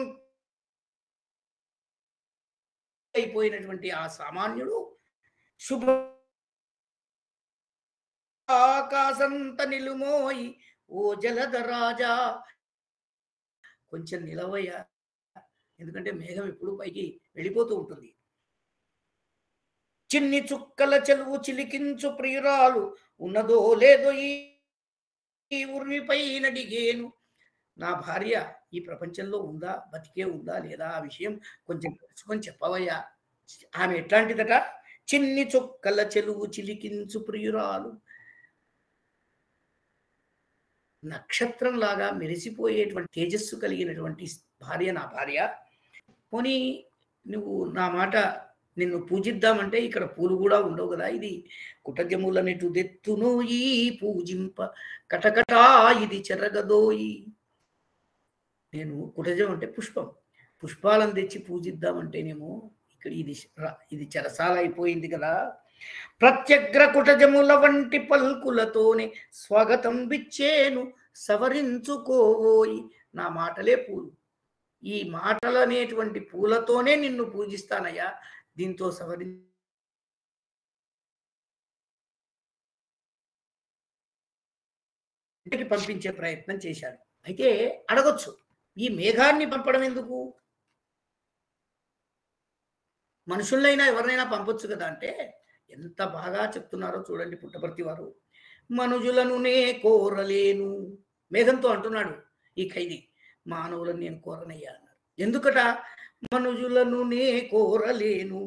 అయిపోయినటువంటి ఆ సామాన్యుడు శుభ ఆకాశంత నిలుమోయి ఓ జలధ రాజా కొంచెం నిలవయ్యా ఎందుకంటే మేఘం ఎప్పుడు పైకి వెళ్ళిపోతూ ఉంటుంది చిన్ని చుక్కల చెలువు చిలికించు ప్రియురాలు ఉన్నదో లేదో ఈ ఈ ఉర్మిపై నడిగేను నా భార్య ఈ ప్రపంచంలో ఉందా బతికే ఉందా లేదా ఆ విషయం కొంచెం తెలుసుకొని చెప్పవయ్యా ఆమె ఎట్లాంటిదట చిన్ని చుక్కల చెలువు చిలికించు ప్రియురాలు నక్షత్రంలాగా మెరిసిపోయేటువంటి తేజస్సు కలిగినటువంటి భార్య నా భార్య పోనీ నువ్వు నా మాట నిన్ను పూజిద్దామంటే ఇక్కడ పూలు కూడా ఉండవు కదా ఇది కుటజములనిటు దెత్తును ఈ పూజింప కటకటా ఇది చెరగదోయి నేను కుటజం అంటే పుష్పం పుష్పాలను తెచ్చి పూజిద్దామంటేనేమో ఇక్కడ ఇది ర- ఇది చెరసాల అయిపోయింది కదా ప్రత్యగ్ర కుటజముల వంటి పల్కులతోనే స్వాగతం బిచ్చేను సవరించుకోవోయి నా మాటలే పూలు ఈ మాటలు అనేటువంటి పూలతోనే నిన్ను పూజిస్తానయ్యా దీంతో సవరి ఇంటికి పంపించే ప్రయత్నం చేశాడు అయితే అడగొచ్చు ఈ మేఘాన్ని పంపడం ఎందుకు మనుషులైనా ఎవరినైనా పంపొచ్చు కదా అంటే ఎంత బాగా చెప్తున్నారో చూడండి పుట్టపర్తి వారు మనుజులను నే కోరలేను మేఘంతో అంటున్నాడు ఈ ఖైదీ మానవులను నేను కోరనయ్యా అన్నాడు ఎందుకట మనుజులను నే కోరలేను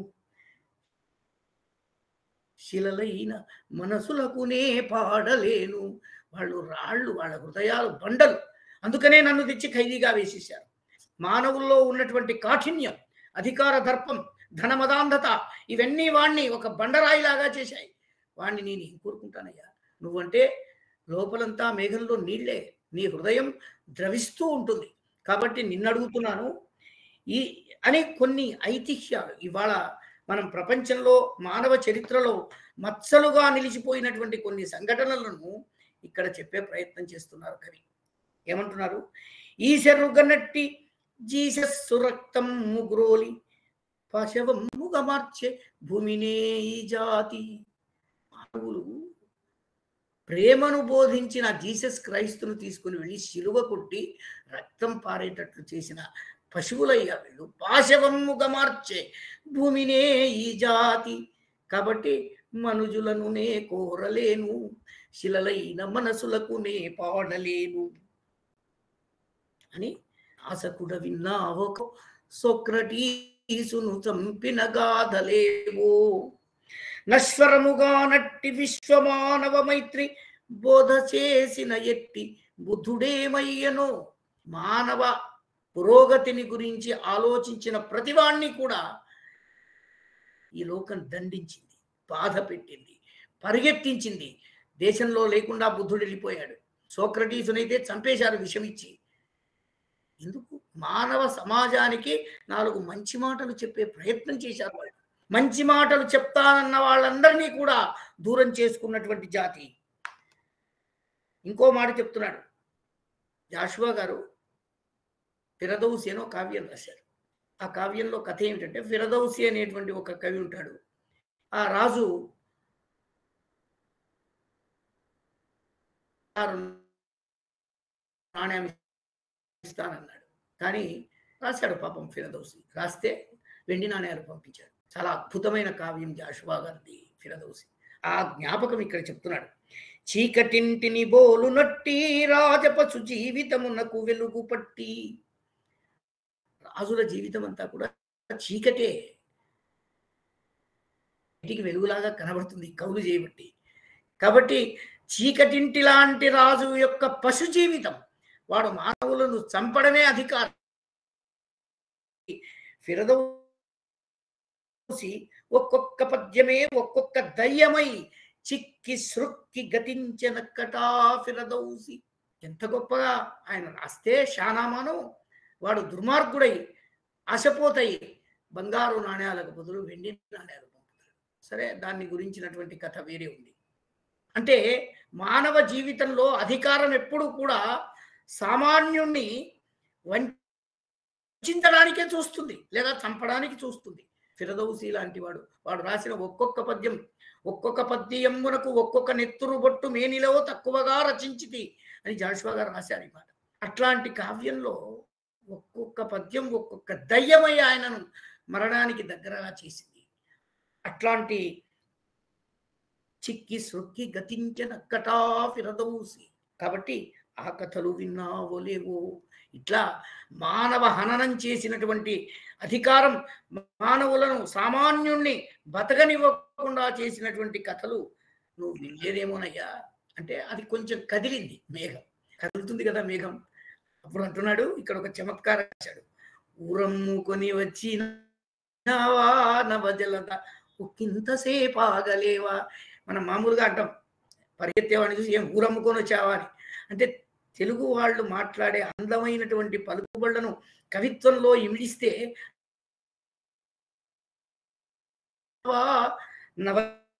శిలలైన మనసులకు నే పాడలేను వాళ్ళు రాళ్ళు వాళ్ళ హృదయాలు బండలు అందుకనే నన్ను తెచ్చి ఖైదీగా వేసేశారు మానవుల్లో ఉన్నటువంటి కాఠిన్యం అధికార దర్పం ధనమదాంధత ఇవన్నీ వాణ్ణి ఒక బండరాయిలాగా చేశాయి వాణ్ణి నేను ఏం కోరుకుంటానయ్యా నువ్వంటే లోపలంతా మేఘంలో నీళ్ళే నీ హృదయం ద్రవిస్తూ ఉంటుంది కాబట్టి నిన్ను అడుగుతున్నాను ఈ అని కొన్ని ఐతిహ్యాలు ఇవాళ మనం ప్రపంచంలో మానవ చరిత్రలో మచ్చలుగా నిలిచిపోయినటువంటి కొన్ని సంఘటనలను ఇక్కడ చెప్పే ప్రయత్నం చేస్తున్నారు కవి ఏమంటున్నారు ఈశరుగనట్టి జీసస్సు రక్తం ముగ్రోలి పశవముగ మార్చే భూమినే ఈ జాతి మానవులు ప్రేమను బోధించిన జీసస్ క్రైస్తును తీసుకుని వెళ్ళి శిలువ కొట్టి రక్తం పారేటట్లు చేసిన పశువులయ్యా వీళ్ళు పాశవముగ మార్చే భూమినే ఈ జాతి కాబట్టి మనుజులను నే కోరలేను శిలలైన మనసులకు నే పాడలేను అని ఆసకుడ విన్నావో సోక్రటీసును చంపిన గాథలేవో నశ్వరముగా నట్టి విశ్వమానవ మైత్రి బోధ చేసిన ఎట్టి బుద్ధుడేమయ్యనో మానవ పురోగతిని గురించి ఆలోచించిన ప్రతివాణ్ణి కూడా ఈ లోకం దండించింది బాధ పెట్టింది పరిగెత్తించింది దేశంలో లేకుండా బుద్ధుడు వెళ్ళిపోయాడు సోక్రటీసునైతే చంపేశారు విషం ఇచ్చి ఎందుకు మానవ సమాజానికి నాలుగు మంచి మాటలు చెప్పే ప్రయత్నం చేశారు వాళ్ళు మంచి మాటలు చెప్తానన్న వాళ్ళందరినీ కూడా దూరం చేసుకున్నటువంటి జాతి ఇంకో మాట చెప్తున్నాడు జాషువా గారు ఫిరదౌసి అని ఒక కావ్యం రాశారు ఆ కావ్యంలో కథ ఏమిటంటే ఫిరదౌసి అనేటువంటి ఒక కవి ఉంటాడు ఆ రాజు ఆరు నాణ్యం ఇస్తానన్నాడు కానీ రాశాడు పాపం ఫిరదౌసి రాస్తే వెండి నాణ్యాలు పంపించాడు చాలా అద్భుతమైన కావ్యం జాషువా గారిది ఫిరదౌసి ఆ జ్ఞాపకం ఇక్కడ చెప్తున్నాడు చీకటింటిని బోలు నట్టి రాజపశు జీవితమునకు వెలుగు పట్టి రాజుల జీవితం అంతా కూడా చీకటే ఇంటికి వెలుగులాగా కనబడుతుంది కౌలు చేయబట్టి కాబట్టి చీకటింటి లాంటి రాజు యొక్క పశు జీవితం వాడు మానవులను చంపడమే అధికారం ఫిరదౌసి ఒక్కొక్క పద్యమే ఒక్కొక్క దయ్యమై చిక్కి సృక్కి గతించనక్కటా ఫిరదౌసి ఎంత గొప్పగా ఆయన రాస్తే షానామానం వాడు దుర్మార్గుడై ఆశపోతాయి బంగారు నాణ్యాలకు బదులు వెండి నాణ్యాలు పంపుతాడు సరే దాన్ని గురించినటువంటి కథ వేరే ఉంది అంటే మానవ జీవితంలో అధికారం ఎప్పుడు కూడా సామాన్యుణ్ణి వంచడానికే చూస్తుంది లేదా చంపడానికి చూస్తుంది ఫిరదౌసి లాంటి వాడు వాడు రాసిన ఒక్కొక్క పద్యం ఒక్కొక్క పద్యమునకు ఒక్కొక్క నెత్తురు బొట్టు మేనిలో తక్కువగా రచించితి అని జాషువా గారు రాశారు ఈ మాట అట్లాంటి కావ్యంలో ఒక్కొక్క పద్యం ఒక్కొక్క దయ్యమై ఆయనను మరణానికి దగ్గరగా చేసింది అట్లాంటి చిక్కి సొక్కి గతించనక్కటా ఫిరదౌసి కాబట్టి ఆ కథలు విన్నావో లేవో ఇట్లా మానవ హననం చేసినటువంటి అధికారం మానవులను సామాన్యుణ్ణి బతకనివ్వకుండా చేసినటువంటి కథలు నువ్వు వినలేదేమోనయ్యా అంటే అది కొంచెం కదిలింది మేఘం కదులుతుంది కదా మేఘం అప్పుడు అంటున్నాడు ఇక్కడ ఒక చమత్కారం రాశాడు ఊరమ్ముకొని వచ్చినవా నవజలత ఒక్కింతసేపు ఆగలేవా మనం మామూలుగా అంటాం పరిగెత్తేవాడిని చూసి ఏం ఊరమ్ముకొని వచ్చావా అని అంటే తెలుగు వాళ్ళు మాట్లాడే అందమైనటువంటి పలుకుబళ్లను కవిత్వంలో ఇమిడిస్తే నవ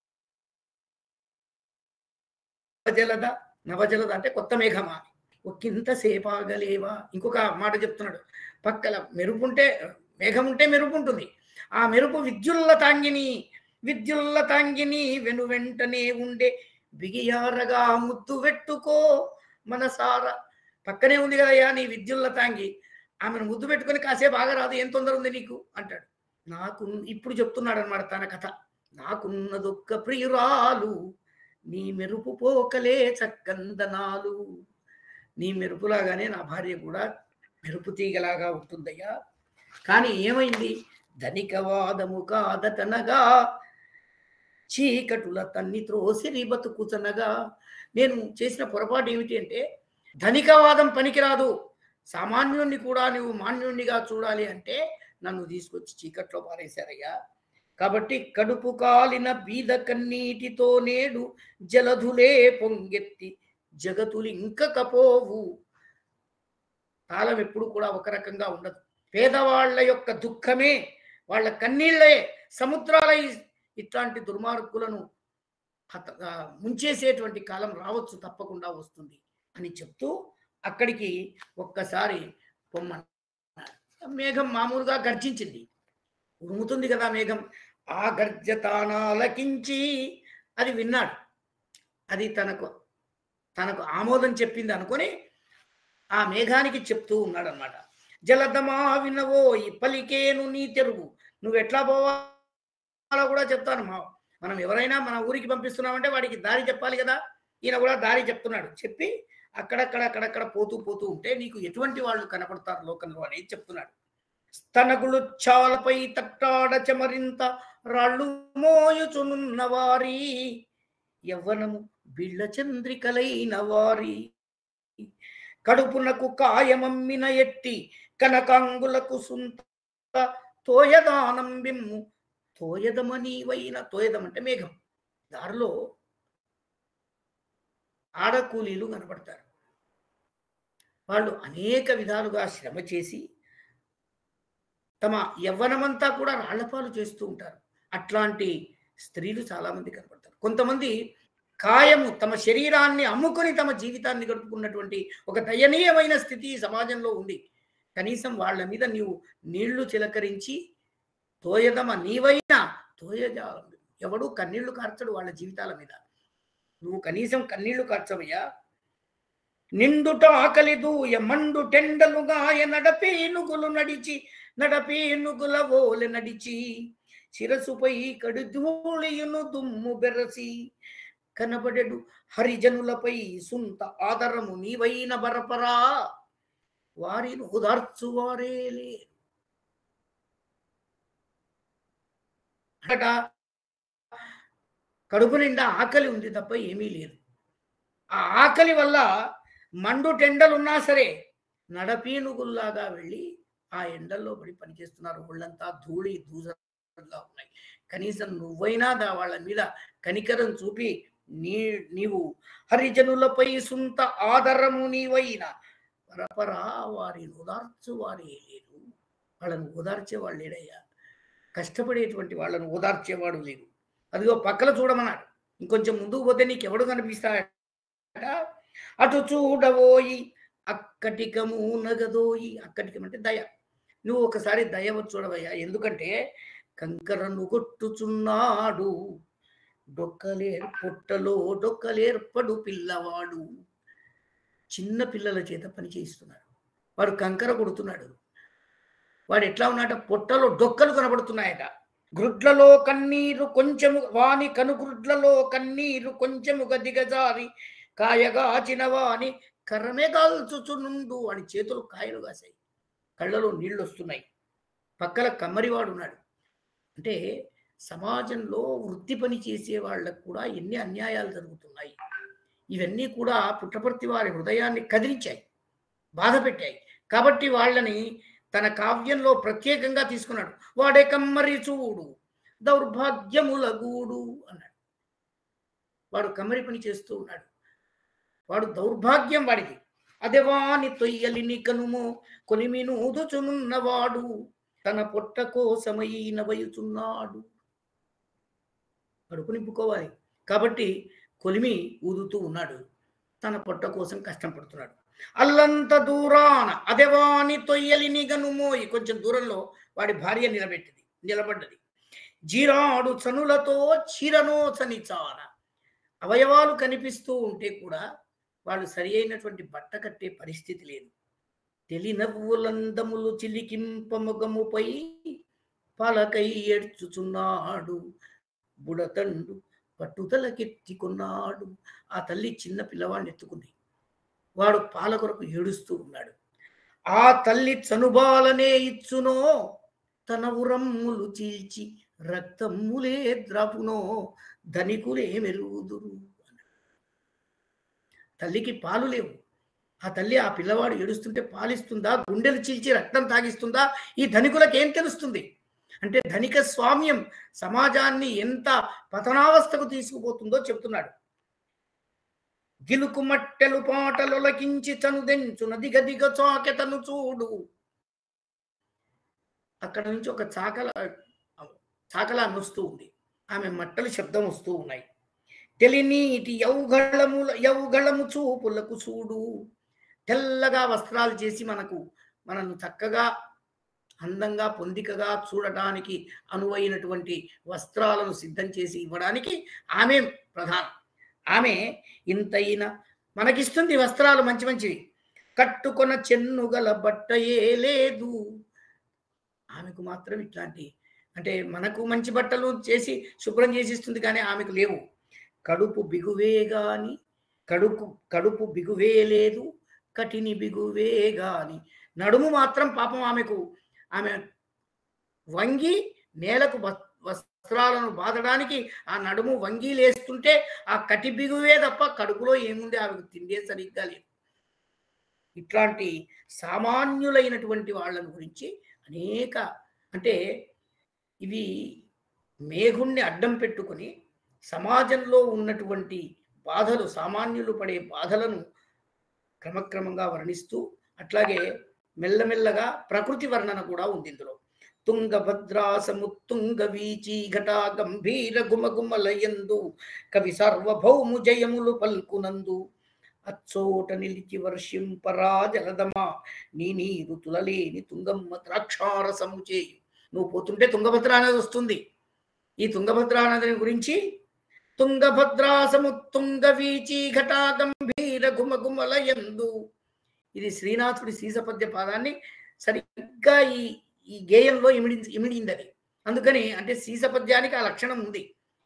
నవజలద నవజలద అంటే కొత్త మేఘమా ఒక్కింత సేపాగలేవా ఇంకొక మాట చెప్తున్నాడు పక్కల మెరుపు ఉంటే మేఘం ఉంటే మెరుపు ఉంటుంది ఆ మెరుపు విద్యుల్ల తాంగిని విద్యుల్ల తాంగిని వెను వెంటనే ఉండే బిగియారగా ముద్దు పెట్టుకో మనసార పక్కనే ఉంది కదయ్యా నీ విద్యుల్ల తాంగి ఆమెను ముద్దు పెట్టుకొని కాసేపు ఆగరాదు ఏం తొందర ఉంది నీకు అంటాడు నాకు ఇప్పుడు చెప్తున్నాడు అనమాట తన కథ నాకున్నదొక్క ప్రియురాలు నీ మెరుపు పోకలే చక్కందనాలు నీ మెరుపులాగానే నా భార్య కూడా మెరుపు తీగలాగా ఉంటుందయ్యా కానీ ఏమైంది ధనికవాదము కాదటనగా చీకటుల తన్ని త్రోసిరి బతుకుతనగా నేను చేసిన పొరపాటు ఏమిటి అంటే ధనికవాదం పనికిరాదు సామాన్యుణ్ణి కూడా నువ్వు మాన్యుణ్ణిగా చూడాలి అంటే నన్ను తీసుకొచ్చి చీకట్లో పారేశారయ్యా కాబట్టి కడుపు కాలిన బీద కన్నీటితో నేడు జలధులే పొంగెత్తి జగతులు ఇంకకపోవు కాలం ఎప్పుడు కూడా ఒక రకంగా ఉండదు పేదవాళ్ల యొక్క దుఃఖమే వాళ్ళ కన్నీళ్లే సముద్రాల ఈ- ఇట్లాంటి దుర్మార్గులను హత- ఆ, ముంచేసేటువంటి కాలం రావచ్చు తప్పకుండా వస్తుంది అని చెప్తూ అక్కడికి ఒక్కసారి పొమ్మన్నాడు మేఘం మామూలుగా గర్జించింది ఉరుముతుంది కదా మేఘం ఆ గర్జతానాలకించి అది విన్నాడు అది తనకు తనకు ఆమోదం చెప్పింది అనుకొని ఆ మేఘానికి చెప్తూ ఉన్నాడు అనమాట జలదమా వినవో ఈ పలికేను నీ తెరుగు నువ్వు ఎట్లా పోవాలో కూడా చెప్తాను మా మనం ఎవరైనా మన ఊరికి పంపిస్తున్నామంటే వాడికి దారి చెప్పాలి కదా ఈయన కూడా దారి చెప్తున్నాడు చెప్పి అక్కడక్కడ అక్కడక్కడ పోతూ పోతూ ఉంటే నీకు ఎటువంటి వాళ్ళు కనపడతారు లోకంలో అనేది చెప్తున్నాడు స్తనగులు చాలపై తట్టాడ చెమరింత రాళ్ళు మోయుచునున్న వారి యవ్వనము బిళ్ళ చంద్రికలైన వారి కడుపునకు కాయమమ్మిన ఎట్టి కనకాంగులకు సుంత తోయదానం బిమ్ము తోయదమనీవైన తోయదం అంటే మేఘం దారిలో ఆడకూలీలు కనపడతారు వాళ్ళు అనేక విధాలుగా శ్రమ చేసి తమ యవ్వనమంతా కూడా రాళ్లపాలు చేస్తూ ఉంటారు అట్లాంటి స్త్రీలు చాలా మంది కనపడతారు కొంతమంది కాయము తమ శరీరాన్ని అమ్ముకొని తమ జీవితాన్ని గడుపుకున్నటువంటి ఒక దయనీయమైన స్థితి ఈ సమాజంలో ఉంది కనీసం వాళ్ళ మీద నీవు నీళ్లు చిలకరించి తోయదమ నీవైనా తోయజా ఎవడు కన్నీళ్లు కార్చడు వాళ్ళ జీవితాల మీద నువ్వు కనీసం కన్నీళ్లు కార్చవయ్యా నిండుట ఆకలి దూయ మండు టెండలుగాయ నడపేనుగులు నడిచి నడపేనుగుల ఓలె నడిచి శిరసుపై కడుధూళియును దుమ్ము బెరసి కనబడెడు హరిజనులపై సుంత ఆదరము నీవైన బరపరా వారిని ఓదార్చువారే లేరు అట కడుపు నిండా ఆకలి ఉంది తప్ప ఏమీ లేదు ఆ ఆకలి వల్ల మండు టెండలున్నా సరే నడపీనుగుల్లాగా వెళ్ళి ఆ ఎండల్లో పడి పనిచేస్తున్నారు ఒళ్ళంతా ధూళి దూసగా ఉన్నాయి కనీసం నువ్వైనా దా వాళ్ళ మీద కనికరం చూపి నీ నీవు హరిజనులపై సుంత ఆదరము నీవైన పరపరా వారిని ఓదార్చు వారే లేరు వాళ్ళని ఓదార్చే వాళ్ళు లేడయ్యా కష్టపడేటువంటి వాళ్ళను ఓదార్చేవాడు లేడు అదిగో పక్కన చూడమన్నాడు ఇంకొంచెం ముందుకు పోతే నీకు ఎవడు కనిపిస్తాడట అటు చూడబోయి అక్కటికము నగదోయి అక్కటికం అంటే దయ నువ్వు ఒకసారి దయ వచ్చి చూడవయ్యా ఎందుకంటే కంకరను కొట్టుచున్నాడు డొక్కలేర్ పుట్టలో డొక్కలేర్పడు పిల్లవాడు చిన్న పిల్లల చేత పని చేయిస్తున్నాడు వాడు కంకర కొడుతున్నాడు వాడు ఎట్లా ఉన్నాడ పొట్టలో డొక్కలు కనబడుతున్నాయట గ్రుడ్లలో కన్నీరు కొంచెము వాని కనుగ్రుడ్లలో కన్నీరు కొంచెముగా దిగజారి కాయగాచిన వాని కర్రమే కాల్చుచునుండు వాడి చేతులు కాయలు కాసాయి కళ్ళలో నీళ్లు వస్తున్నాయి పక్కల కమ్మరివాడు ఉన్నాడు అంటే సమాజంలో వృత్తి పని చేసే వాళ్ళకు కూడా ఎన్ని అన్యాయాలు జరుగుతున్నాయి ఇవన్నీ కూడా పుట్టపర్తి వారి హృదయాన్ని కదిలించాయి బాధ పెట్టాయి కాబట్టి వాళ్ళని తన కావ్యంలో ప్రత్యేకంగా తీసుకున్నాడు వాడే కమ్మరి చూడు దౌర్భాగ్యముల గూడు అన్నాడు వాడు కమ్మరి పని చేస్తూ ఉన్నాడు వాడు దౌర్భాగ్యం వాడిది అదే వాని తొయ్యలిని కనుమో కొలిమి నూదుచునున్నవాడు తన పొట్ట కోసమై నవయుచున్నాడు కడుపు నింపుకోవాలి కాబట్టి కొలిమి ఊదుతూ ఉన్నాడు తన పొట్ట కోసం కష్టం పడుతున్నాడు అల్లంత దూరాన అదెవాని తొయ్యలిని గనుమోయి కొంచెం దూరంలో వాడి భార్య నిలబెట్టింది నిలబడ్డది జీరాడు చనులతో చీరనోచని చార అవయవాలు కనిపిస్తూ ఉంటే కూడా వాళ్ళు సరి అయినటువంటి బట్ట కట్టే పరిస్థితి లేదు తెలినవ్వులందములు చిలికింపముగముపై పలకై ఏడ్చుచున్నాడు బుడతండు పట్టుదలకెత్తికొన్నాడు ఆ తల్లి చిన్న పిల్లవాడిని ఎత్తుకుంది వాడు పాల కొరకు ఏడుస్తూ ఉన్నాడు ఆ తల్లి చనుబాలనే ఇచ్చునో తన ఉరమ్ములు చీల్చి రక్తమ్ములే ద్రపునో ధనికులే మెరుగుదురు తల్లికి పాలు లేవు ఆ తల్లి ఆ పిల్లవాడు ఏడుస్తుంటే పాలిస్తుందా గుండెలు చీల్చి రక్తం తాగిస్తుందా ఈ ధనికులకు ఏం తెలుస్తుంది అంటే ధనిక స్వామ్యం సమాజాన్ని ఎంత పతనావస్థకు తీసుకుపోతుందో చెప్తున్నాడు గిలుకు మట్టెలు పాటలొలకించి చనుదెంచు నది గదిగ చాకెతను చూడు అక్కడ నుంచి ఒక చాకల సాకలాన్ని వస్తూ ఉంది ఆమె మట్టలు శబ్దం వస్తూ ఉన్నాయి తెలినీటి యౌగళముల యౌగళము చూపులకు చూడు తెల్లగా వస్త్రాలు చేసి మనకు మనల్ని చక్కగా అందంగా పొందికగా చూడటానికి అనువైనటువంటి వస్త్రాలను సిద్ధం చేసి ఇవ్వడానికి ఆమె ప్రధానం ఆమె ఇంతైన మనకిస్తుంది వస్త్రాలు మంచి మంచివి కట్టుకొన చెన్నుగల బట్టయే లేదు ఆమెకు మాత్రం ఇట్లాంటి అంటే మనకు మంచి బట్టలు చేసి శుభ్రం చేసి ఇస్తుంది కానీ ఆమెకు లేవు కడుపు బిగువే గాని కడుపు కడుపు బిగువే లేదు కటిని బిగువే గాని నడుము మాత్రం పాపం ఆమెకు ఆమె వంగి నేలకు వస్- వస్త్రాలను బాదడానికి ఆ నడుము వంగి లేస్తుంటే ఆ కటి బిగువే తప్ప కడుపులో ఏముంది ఆమెకు తిండే సరిగ్గా లేదు ఇట్లాంటి సామాన్యులైనటువంటి వాళ్ళని గురించి అనేక అంటే ఇవి మేఘుణ్ణి అడ్డం పెట్టుకొని సమాజంలో ఉన్నటువంటి బాధలు సామాన్యులు పడే బాధలను క్రమక్రమంగా వర్ణిస్తూ అట్లాగే మెల్లమెల్లగా ప్రకృతి వర్ణన కూడా ఉంది ఇందులో తుంగభద్రాసముత్తుంగ వీచి ఘటా గంభీర గుమగుమలయందు కవి సార్వభౌము జయములు పల్కునందు అచ్చోట నిలిచి వర్షింపరా జలదమా నీ నీరు తులలేని తుంగమ్మ ద్రాక్షారసము చేయి నువ్వు పోతుంటే తుంగభద్ర అనేది వస్తుంది ఈ తుంగభద్ర నదిని గురించి తుంగభద్రాసము తుంగ వీచి ఘటా గంభీర గుమగుమలయందు ఇది శ్రీనాథుడి సీసపద్య పాదాన్ని సరిగ్గా ఈ ఈ గేయంలో ఇమిడి ఇమిడింది అది అందుకని అంటే సీసపద్యానికి ఆ లక్షణం ఉంది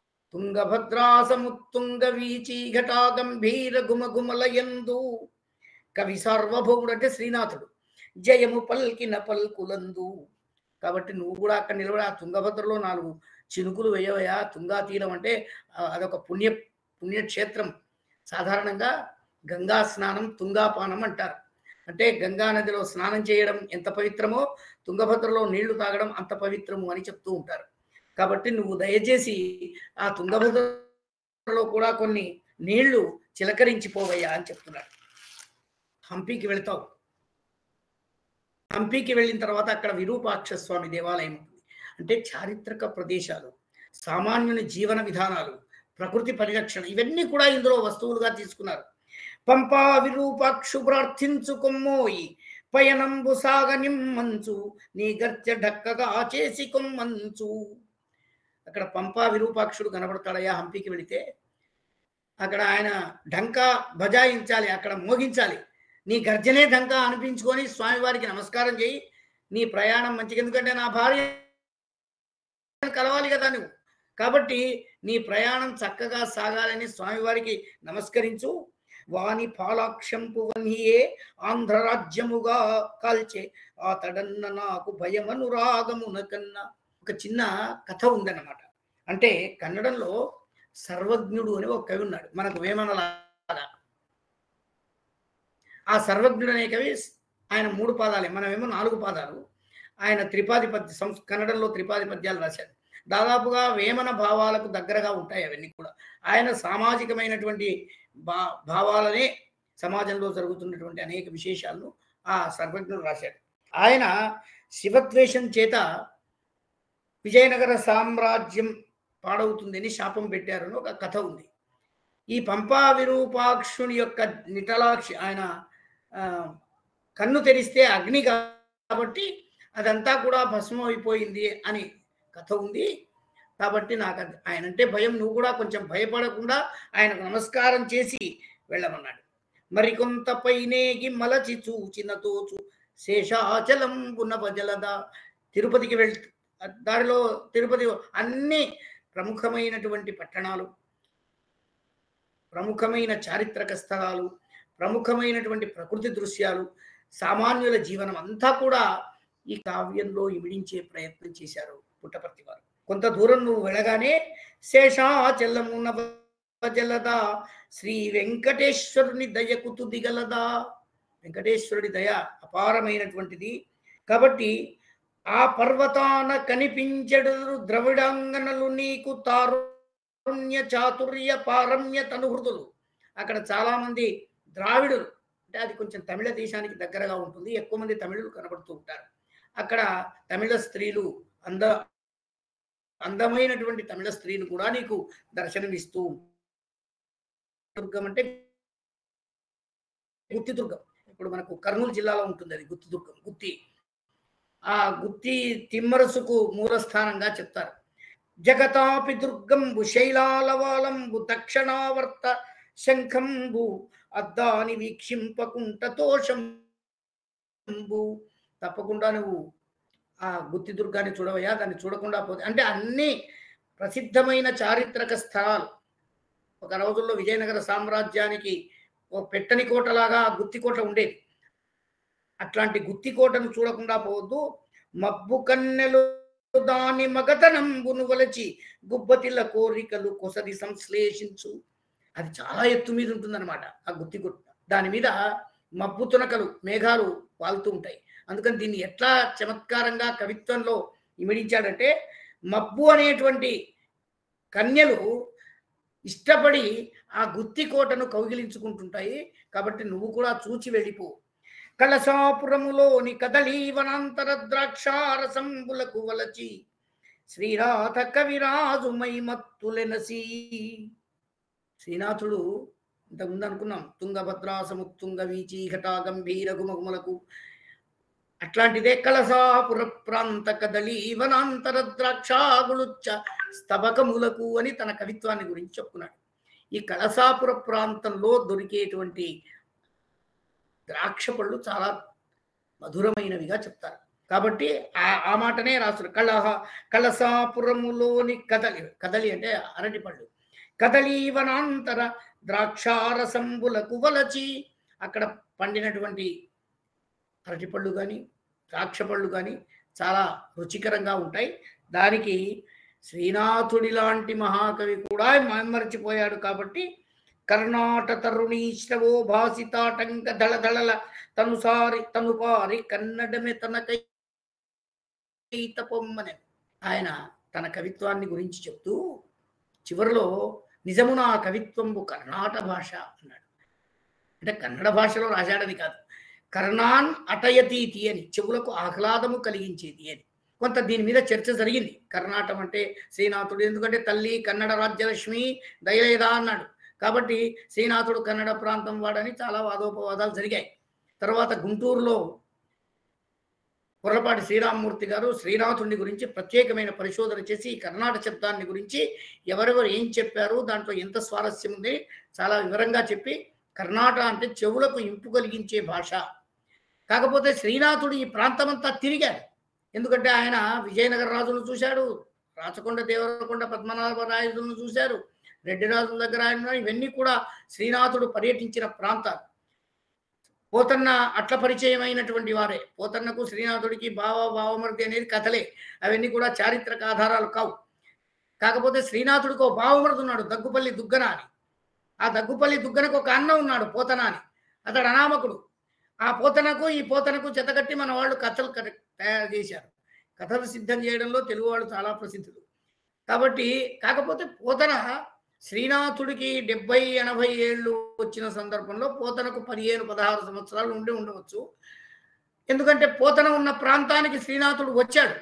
తుంగభద్రాసముత్తుంగ వీచి ఘటా గంభీర గుమగుమలయందు కవి సార్వభౌముడు అంటే శ్రీనాథుడు జయము పల్కిన పల్కులందు కాబట్టి నువ్వు కూడా అక్కడ నిలబడి ఆ తుంగభద్రలో నాలుగు చినుకులు వేయవయా తుంగా తీరం అంటే ఆ, అదొక పుణ్య పుణ్యక్షేత్రం సాధారణంగా గంగా స్నానం తుంగాపానం అంటారు అంటే గంగా నదిలో స్నానం చేయడం ఎంత పవిత్రమో తుంగభద్రలో నీళ్లు తాగడం అంత పవిత్రము అని చెప్తూ ఉంటారు కాబట్టి నువ్వు దయచేసి ఆ తుంగభద్రలో కూడా కొన్ని నీళ్లు చిలకరించిపోవయ్యా అని చెప్తున్నాడు హంపీకి వెళ్తావు హంపీకి వెళ్ళిన తర్వాత అక్కడ విరూపాక్ష స్వామి దేవాలయం ఉంటుంది అంటే చారిత్రక ప్రదేశాలు సామాన్యుని జీవన విధానాలు ప్రకృతి పరిరక్షణ ఇవన్నీ కూడా ఇందులో వస్తువులుగా తీసుకున్నారు పంపా విరూపాక్షు ప్రార్థించు కొమ్మోయి పయనంబు సాగనిమ్మంచు నీ గర్జ ఢక్కగా చేసి కొమ్మంచు అక్కడ పంపా విరూపాక్షుడు కనబడతాడయ్యా హంపీకి వెళితే అక్కడ ఆయన ఢంకా బజాయించాలి అక్కడ మోగించాలి నీ గర్జనే ఢంకా అనిపించుకొని స్వామివారికి నమస్కారం చేయి నీ ప్రయాణం మంచిగా ఎందుకంటే నా భార్య కలవాలి కదా నువ్వు కాబట్టి నీ ప్రయాణం చక్కగా సాగాలని స్వామివారికి నమస్కరించు వాని పాలాక్షంపు వన్హియే ఆంధ్ర రాజ్యముగా కాల్చే ఆ తడన్న నాకు భయమనురాగమున కన్నా ఒక చిన్న కథ ఉందన్నమాట అంటే కన్నడంలో సర్వజ్ఞుడు అని ఒక కవి ఉన్నాడు మనకు వేమనలాగా ఆ సర్వజ్ఞుడు అనే కవి ఆయన మూడు పాదాలే మనమేమో నాలుగు పాదాలు ఆయన త్రిపాది పద్య సంస్ కన్నడంలో త్రిపాది పద్యాలు రాశారు దాదాపుగా వేమన భావాలకు దగ్గరగా ఉంటాయి అవన్నీ కూడా ఆయన సామాజికమైనటువంటి భా భావాలనే సమాజంలో జరుగుతున్నటువంటి అనేక విశేషాలను ఆ సర్వజ్ఞుడు రాశాడు ఆయన శివద్వేషం చేత విజయనగర సామ్రాజ్యం పాడవుతుందని శాపం పెట్టారని ఒక కథ ఉంది ఈ పంపా విరూపాక్షుని యొక్క నిటలాక్షి ఆయన ఆ, కన్ను తెరిస్తే అగ్ని కాబట్టి అదంతా కూడా భస్మం అయిపోయింది అని కథ ఉంది కాబట్టి నాకు అది- ఆయన అంటే భయం నువ్వు కూడా కొంచెం భయపడకుండా ఆయనకు నమస్కారం చేసి వెళ్ళమన్నాడు మరికొంత పైనేగి మలచి చూచిన తోచు శేషాచలం గుణపజలద తిరుపతికి వెళ్ దారిలో తిరుపతి అన్ని ప్రముఖమైనటువంటి పట్టణాలు ప్రముఖమైన చారిత్రక స్థలాలు ప్రముఖమైనటువంటి ప్రకృతి దృశ్యాలు సామాన్యుల జీవనం అంతా కూడా ఈ కావ్యంలో ఇమిడించే ప్రయత్నం చేశారు పుట్టపర్తి వారు కొంత దూరం నువ్వు వెళ్ళగానే శేషాచలము నవజలదా శ్రీ వెంకటేశ్వరుని దయకు తుదిగలదా వెంకటేశ్వరుడి దయ అపారమైనటువంటిది కాబట్టి ఆ పర్వతాన కనిపించడు ద్రవిడాంగనలు నీకు తారుణ్య చాతుర్య పారమ్య తనుహృదులు అక్కడ చాలా మంది ద్రావిడులు అంటే అది కొంచెం తమిళ దేశానికి దగ్గరగా ఉంటుంది ఎక్కువ మంది తమిళులు కనబడుతూ ఉంటారు అక్కడ తమిళ స్త్రీలు అంద అందమైనటువంటి తమిళ స్త్రీని కూడా నీకు దర్శనమిస్తూ దుర్గం అంటే గుత్తి దుర్గం ఇప్పుడు మనకు కర్నూలు జిల్లాలో ఉంటుంది అది గుత్తి దుర్గం గుత్తి ఆ గుత్తి తిమ్మరసుకు మూలస్థానంగా చెప్తారు జగతాపి దుర్గంబు శైలాలవాలంబు దక్షిణావర్త శంఖంబు అద్దాని వీక్షింపకుంటతోషంబు తప్పకుండా నువ్వు ఆ గుత్తి దుర్గాన్ని చూడవయ్యా దాన్ని చూడకుండా పోతే అంటే అన్ని ప్రసిద్ధమైన చారిత్రక స్థలాలు ఒక రోజుల్లో విజయనగర సామ్రాజ్యానికి ఓ పెట్టని కోటలాగా ఆ గుత్తి కోట ఉండేది అట్లాంటి గుత్తి కోటను చూడకుండా పోవద్దు మబ్బు కన్నెలు దాని మగతనంబును వలచి గుబ్బతిల కోరికలు కొసది సంశ్లేషించు అది చాలా ఎత్తు మీద ఉంటుందన్నమాట ఆ గుత్తి కోట దాని మీద మబ్బు తునకలు మేఘాలు వాలుతూ ఉంటాయి అందుకని దీన్ని ఎట్లా చమత్కారంగా కవిత్వంలో ఇమిడించాడంటే మబ్బు అనేటువంటి కన్యలు ఇష్టపడి ఆ గుత్తి కోటను కౌగిలించుకుంటుంటాయి కాబట్టి నువ్వు కూడా చూచి వెళ్ళిపో కళసాపురములోని కదలీ వనాంతర ద్రాక్షారసంబులకు వలచి శ్రీనాథ కవిరాజు మైమత్తులెనసి శ్రీనాథుడు ఇంతకుముందు అనుకున్నాం తుంగభద్రాసముత్తుంగ వీచి ఘటా గంభీర గుమగుమలకు అట్లాంటిదే కలసాపుర ప్రాంత కదలి వనాంతర ద్రాక్షాగులుచ్చ స్తబకములకు అని తన కవిత్వాన్ని గురించి చెప్పుకున్నాడు ఈ కలసాపుర ప్రాంతంలో దొరికేటువంటి ద్రాక్ష పళ్ళు చాలా మధురమైనవిగా చెప్తారు కాబట్టి ఆ ఆ మాటనే రాసుడు కళహ కలసాపురములోని కదలి కదలి అంటే అరటి పళ్ళు కదలి వనాంతర ద్రాక్షారసంబులకు వలచి అక్కడ పండినటువంటి అరటిపళ్ళు కానీ ద్రాక్ష పళ్ళు కానీ చాలా రుచికరంగా ఉంటాయి దానికి శ్రీనాథుడి లాంటి మహాకవి కూడా మర్చిపోయాడు కాబట్టి కర్ణాట తరుణీశ్రవో భాసితాటంక దళదళల తనుసారి తనుపారి కన్నడమే తనకై పొమ్మనే ఆయన తన కవిత్వాన్ని గురించి చెప్తూ చివరిలో నిజమున ఆ కవిత్వంబు కర్ణాట భాష అన్నాడు అంటే కన్నడ భాషలో రాశాడని కాదు కర్ణాన్ అటయతీతి అని చెవులకు ఆహ్లాదము కలిగించేది అని కొంత దీని మీద చర్చ జరిగింది కర్ణాటం అంటే శ్రీనాథుడు ఎందుకంటే తల్లి కన్నడ రాజ్యలక్ష్మి దయలేదా అన్నాడు కాబట్టి శ్రీనాథుడు కన్నడ ప్రాంతం వాడని చాలా వాదోపవాదాలు జరిగాయి తర్వాత గుంటూరులో కుర్రపాటి శ్రీరామమూర్తి గారు శ్రీనాథుడిని గురించి ప్రత్యేకమైన పరిశోధన చేసి ఈ కర్ణాటక శబ్దాన్ని గురించి ఎవరెవరు ఏం చెప్పారు దాంట్లో ఎంత స్వారస్యం ఉంది చాలా వివరంగా చెప్పి కర్ణాట అంటే చెవులకు ఇంపు కలిగించే భాష కాకపోతే శ్రీనాథుడు ఈ ప్రాంతమంతా తిరిగాడు ఎందుకంటే ఆయన విజయనగర రాజులను చూశాడు రాచకొండ దేవరకొండ పద్మనాభ రాయుడులను చూశారు రెడ్డి రాజుల దగ్గర ఆయన ఇవన్నీ కూడా శ్రీనాథుడు పర్యటించిన ప్రాంతాలు పోతన్న అట్ల పరిచయమైనటువంటి వారే పోతన్నకు శ్రీనాథుడికి బావ బావమరిది అనేది కథలే అవన్నీ కూడా చారిత్రక ఆధారాలు కావు కాకపోతే శ్రీనాథుడికి ఒక బావమరిది ఉన్నాడు దగ్గుపల్లి దుగ్గన అని ఆ దగ్గుపల్లి దుగ్గనకు ఒక అన్న ఉన్నాడు పోతన అని అతడు అనామకుడు ఆ పోతనకు ఈ పోతనకు చెతకట్టి మన వాళ్ళు కథలు కర- తయారు చేశారు కథలు సిద్ధం చేయడంలో తెలుగు వాళ్ళు చాలా ప్రసిద్ధులు కాబట్టి కాకపోతే పోతన శ్రీనాథుడికి డెబ్బై ఎనభై ఏళ్ళు వచ్చిన సందర్భంలో పోతనకు పదిహేను పదహారు సంవత్సరాలు ఉండి ఉండవచ్చు ఎందుకంటే పోతన ఉన్న ప్రాంతానికి శ్రీనాథుడు వచ్చాడు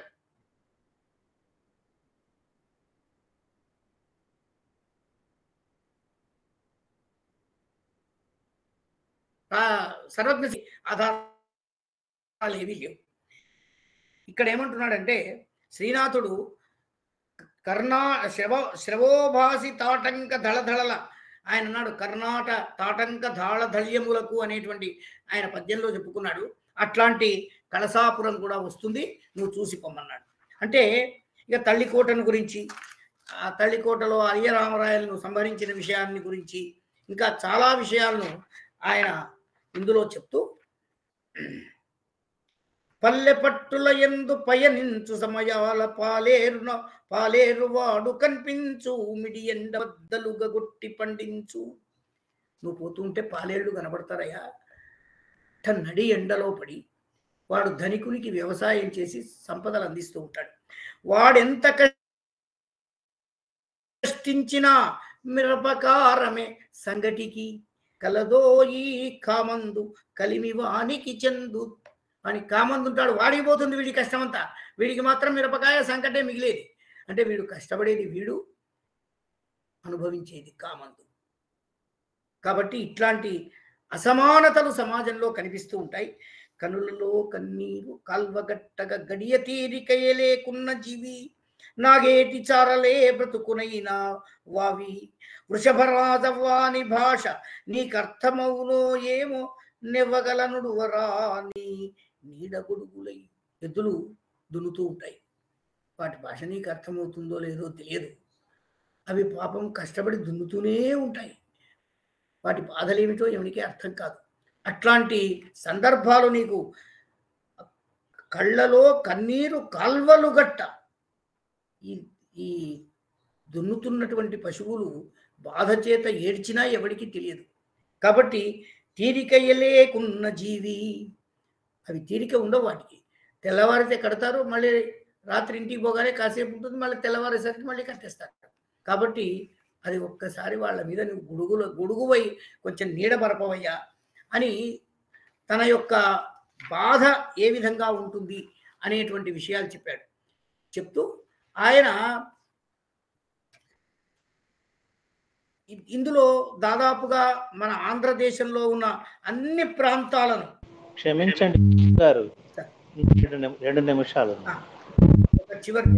ఆ సర్వజ్ఞ ఆధారాలు ఏమీ లేవు ఇక్కడ ఏమంటున్నాడంటే శ్రీనాథుడు కర్ణా శ్రవ శ్రవోభాసి తాటంక దళదళల ఆయన అన్నాడు కర్ణాట తాటంక దాళధళ్యములకు అనేటువంటి ఆయన పద్యంలో చెప్పుకున్నాడు అట్లాంటి కలసాపురం కూడా వస్తుంది నువ్వు చూసి పొమ్మన్నాడు అంటే ఇక తల్లికోటను గురించి ఆ తల్లికోటలో అయ్యరామరాయలను సంహరించిన విషయాన్ని గురించి ఇంకా చాలా విషయాలను ఆయన ఇందులో చెప్తూ పల్లె పట్టుల ఎందు పయనించు సమయాల పాలేరున పాలేరువాడు కనిపించు మిడి ఎండ బద్దలుగా గొట్టి పండించు నువ్వు పోతుంటే పాలేళ్ళు కనబడతారయ్యా ఇట్ట నడి ఎండలో పడి వాడు ధనికునికి వ్యవసాయం చేసి సంపదలు అందిస్తూ ఉంటాడు వాడెంత కష్టించినా మిరపకారమే సంగటికి కలదోయి కామందు కలిమి వానికి చెందు అని కామందు ఉంటాడు వాడికి పోతుంది వీడి కష్టమంతా వీడికి మాత్రం మిరపకాయ సంకటే మిగిలేది అంటే వీడు కష్టపడేది వీడు అనుభవించేది కామందు కాబట్టి ఇట్లాంటి అసమానతలు సమాజంలో కనిపిస్తూ ఉంటాయి కనులలో కన్నీరు కాల్వగట్టగా గడియ తీరికయే లేకున్న జీవి నాగేటి చారలే బ్రతుకునైనా వావి వృషభరాజవాని భాష నీకర్థమవునో ఏమో నెవ్వగలనుడు వరాని నీడగొడుగులై ఎద్దులు దున్నుతూ ఉంటాయి వాటి భాష నీకు అర్థమవుతుందో లేదో తెలియదు అవి పాపం కష్టపడి దున్నుతూనే ఉంటాయి వాటి బాధలేమిటో ఎవరికి అర్థం కాదు అట్లాంటి సందర్భాలు నీకు కళ్ళలో కన్నీరు కాల్వలు గట్ట ఈ ఈ దున్నుతున్నటువంటి పశువులు బాధ చేత ఏడ్చినా ఎవరికి తెలియదు కాబట్టి తీరికయ్యలేకున్న జీవి అవి తీరిక ఉండవు వాటికి తెల్లవారితే కడతారు మళ్ళీ రాత్రి ఇంటికి పోగానే కాసేపు ఉంటుంది మళ్ళీ తెల్లవారేసరికి మళ్ళీ కట్టేస్తారు కాబట్టి అది ఒక్కసారి వాళ్ళ మీద నువ్వు గుడుగుల గొడుగువై కొంచెం నీడ బరపవయ్యా అని తన యొక్క బాధ ఏ విధంగా ఉంటుంది అనేటువంటి విషయాలు చెప్పాడు చెప్తూ ఆయన ఇ- ఇందులో దాదాపుగా మన ఆంధ్రదేశంలో ఉన్న అన్ని ప్రాంతాలను క్షమించండి గారు రెండు నిమి- రెండు నిమిషాలు ఆ, ఒక చివరి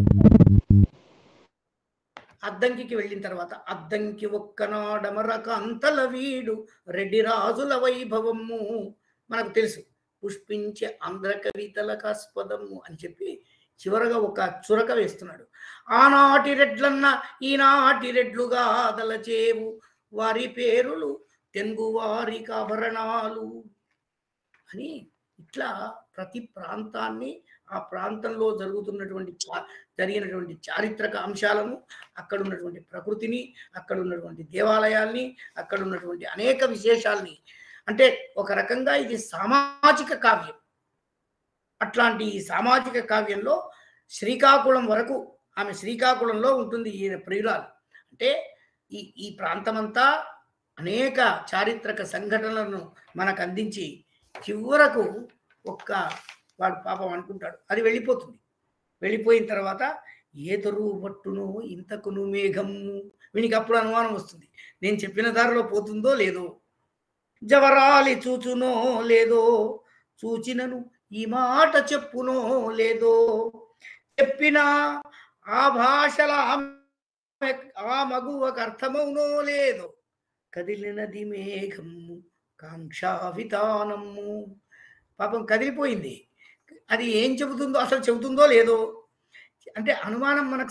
అద్దంకికి వెళ్ళిన తర్వాత అద్దంకి ఒక్కనాడమరక అంతల వీడు రెడ్డి రాజుల వైభవము మనకు తెలుసు పుష్పించే ఆంధ్ర కవితలకాస్పదము అని చెప్పి చివరగా ఒక చురక వేస్తున్నాడు ఆనాటి రెడ్లన్న ఈనాటి రెడ్లుగా దలచేవు వారి పేరులు తెంగు వారి ఆభరణాలు అని ఇట్లా ప్రతి ప్రాంతాన్ని ఆ ప్రాంతంలో జరుగుతున్నటువంటి చా- జరిగినటువంటి చారిత్రక అంశాలను అక్కడ ఉన్నటువంటి ప్రకృతిని అక్కడ ఉన్నటువంటి దేవాలయాల్ని అక్కడ ఉన్నటువంటి అనేక విశేషాల్ని అంటే ఒక రకంగా ఇది సామాజిక కావ్యం అట్లాంటి ఈ సామాజిక కావ్యంలో శ్రీకాకుళం వరకు ఆమె శ్రీకాకుళంలో ఉంటుంది ఈయన ప్రియురాలు అంటే ఈ ఈ ప్రాంతమంతా అనేక చారిత్రక సంఘటనలను మనకు అందించి చివరకు ఒక్క వాడు పాపం అనుకుంటాడు అది వెళ్ళిపోతుంది వెళ్ళిపోయిన తర్వాత ఏ తరువు పట్టును ఇంతకును మేఘము వీనికి అప్పుడు అనుమానం వస్తుంది నేను చెప్పిన దారిలో పోతుందో లేదో జవరాలి చూచునో లేదో చూచినను ఈ మాట చెప్పునో లేదో చెప్పిన ఆ భాషల ఆమె- ఆ మగువకు అర్థమవునో లేదో కదిలినది మేఘము కాంక్షా వితానము పాపం కదిలిపోయింది అది ఏం చెబుతుందో అసలు చెబుతుందో లేదో అంటే అనుమానం మనకు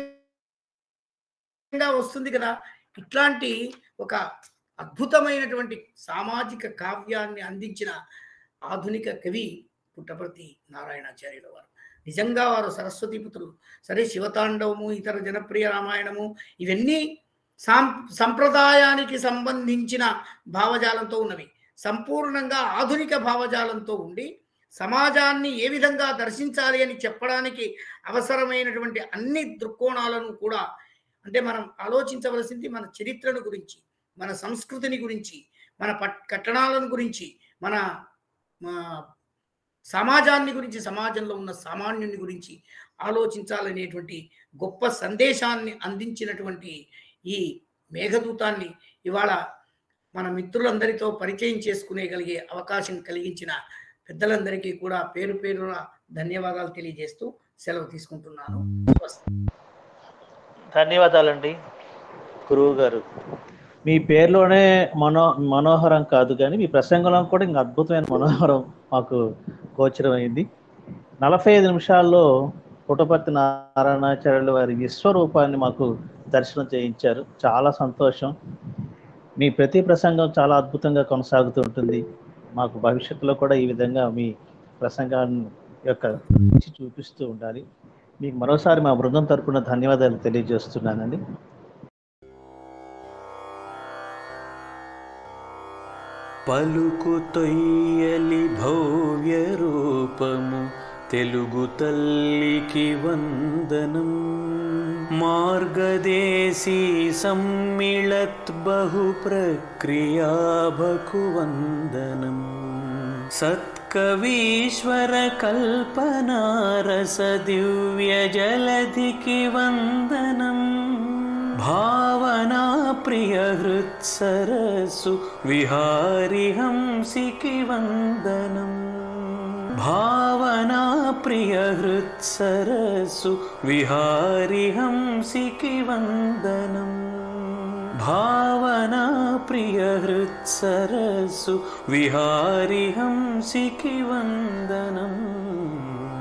సహజంగా వస్తుంది కదా ఇట్లాంటి ఒక అద్భుతమైనటువంటి సామాజిక కావ్యాన్ని అందించిన ఆధునిక కవి పుట్టపర్తి నారాయణాచార్యుల వారు నిజంగా వారు సరస్వతి పుత్రులు సరే శివతాండవము ఇతర జనప్రియ రామాయణము ఇవన్నీ సాం సంప్రదాయానికి సంబంధించిన భావజాలంతో ఉన్నవి సంపూర్ణంగా ఆధునిక భావజాలంతో ఉండి సమాజాన్ని ఏ విధంగా దర్శించాలి అని చెప్పడానికి అవసరమైనటువంటి అన్ని దృక్కోణాలను కూడా అంటే మనం ఆలోచించవలసింది మన చరిత్రను గురించి మన సంస్కృతిని గురించి మన పట్ కట్టడాలను గురించి మన మా సమాజాన్ని గురించి సమాజంలో ఉన్న సామాన్యుని గురించి ఆలోచించాలనేటువంటి గొప్ప సందేశాన్ని అందించినటువంటి ఈ మేఘదూతాన్ని ఇవాళ మన మిత్రులందరితో పరిచయం చేసుకునేగలిగే అవకాశం కలిగించిన పెద్దలందరికీ కూడా పేరు పేరున ధన్యవాదాలు తెలియజేస్తూ సెలవు తీసుకుంటున్నాను స్వస్తి. ధన్యవాదాలండి గురువు గారు మీ పేరులోనే మనో మనోహరం కాదు కానీ మీ ప్రసంగంలో కూడా ఇంకా అద్భుతమైన మనోహరం మాకు గోచరమైంది నలభై ఐదు నిమిషాల్లో పుట్టపర్తి నారాయణాచార్యుల వారి విశ్వరూపాన్ని మాకు దర్శనం చేయించారు చాలా సంతోషం మీ ప్రతి ప్రసంగం చాలా అద్భుతంగా కొనసాగుతూ ఉంటుంది మాకు భవిష్యత్తులో కూడా ఈ విధంగా మీ ప్రసంగాన్ని యొక్క రుచి చూపిస్తూ ఉండాలి మీకు మరోసారి మా బృందం తరపున ధన్యవాదాలు తెలియజేస్తున్నానండి పలుకు తొయ్యలి భవ్య రూపము తెలుగు తల్లికి వందనం మార్గదేశీ సమ్మిళత్ బహు ప్రక్రియాభకు వందనం సత్ कवीश्वर कल्पनारस दिव्यजलधिकि वन्दनम् भावना प्रियहृत्सरसु विहारिहंसिकि वन्दनम् भावना प्रियहृत्सरसु विहारिहंसिकि वन्दनम् भावना प्रियहृत्सरसु विहारिहंसिकि वन्दनम्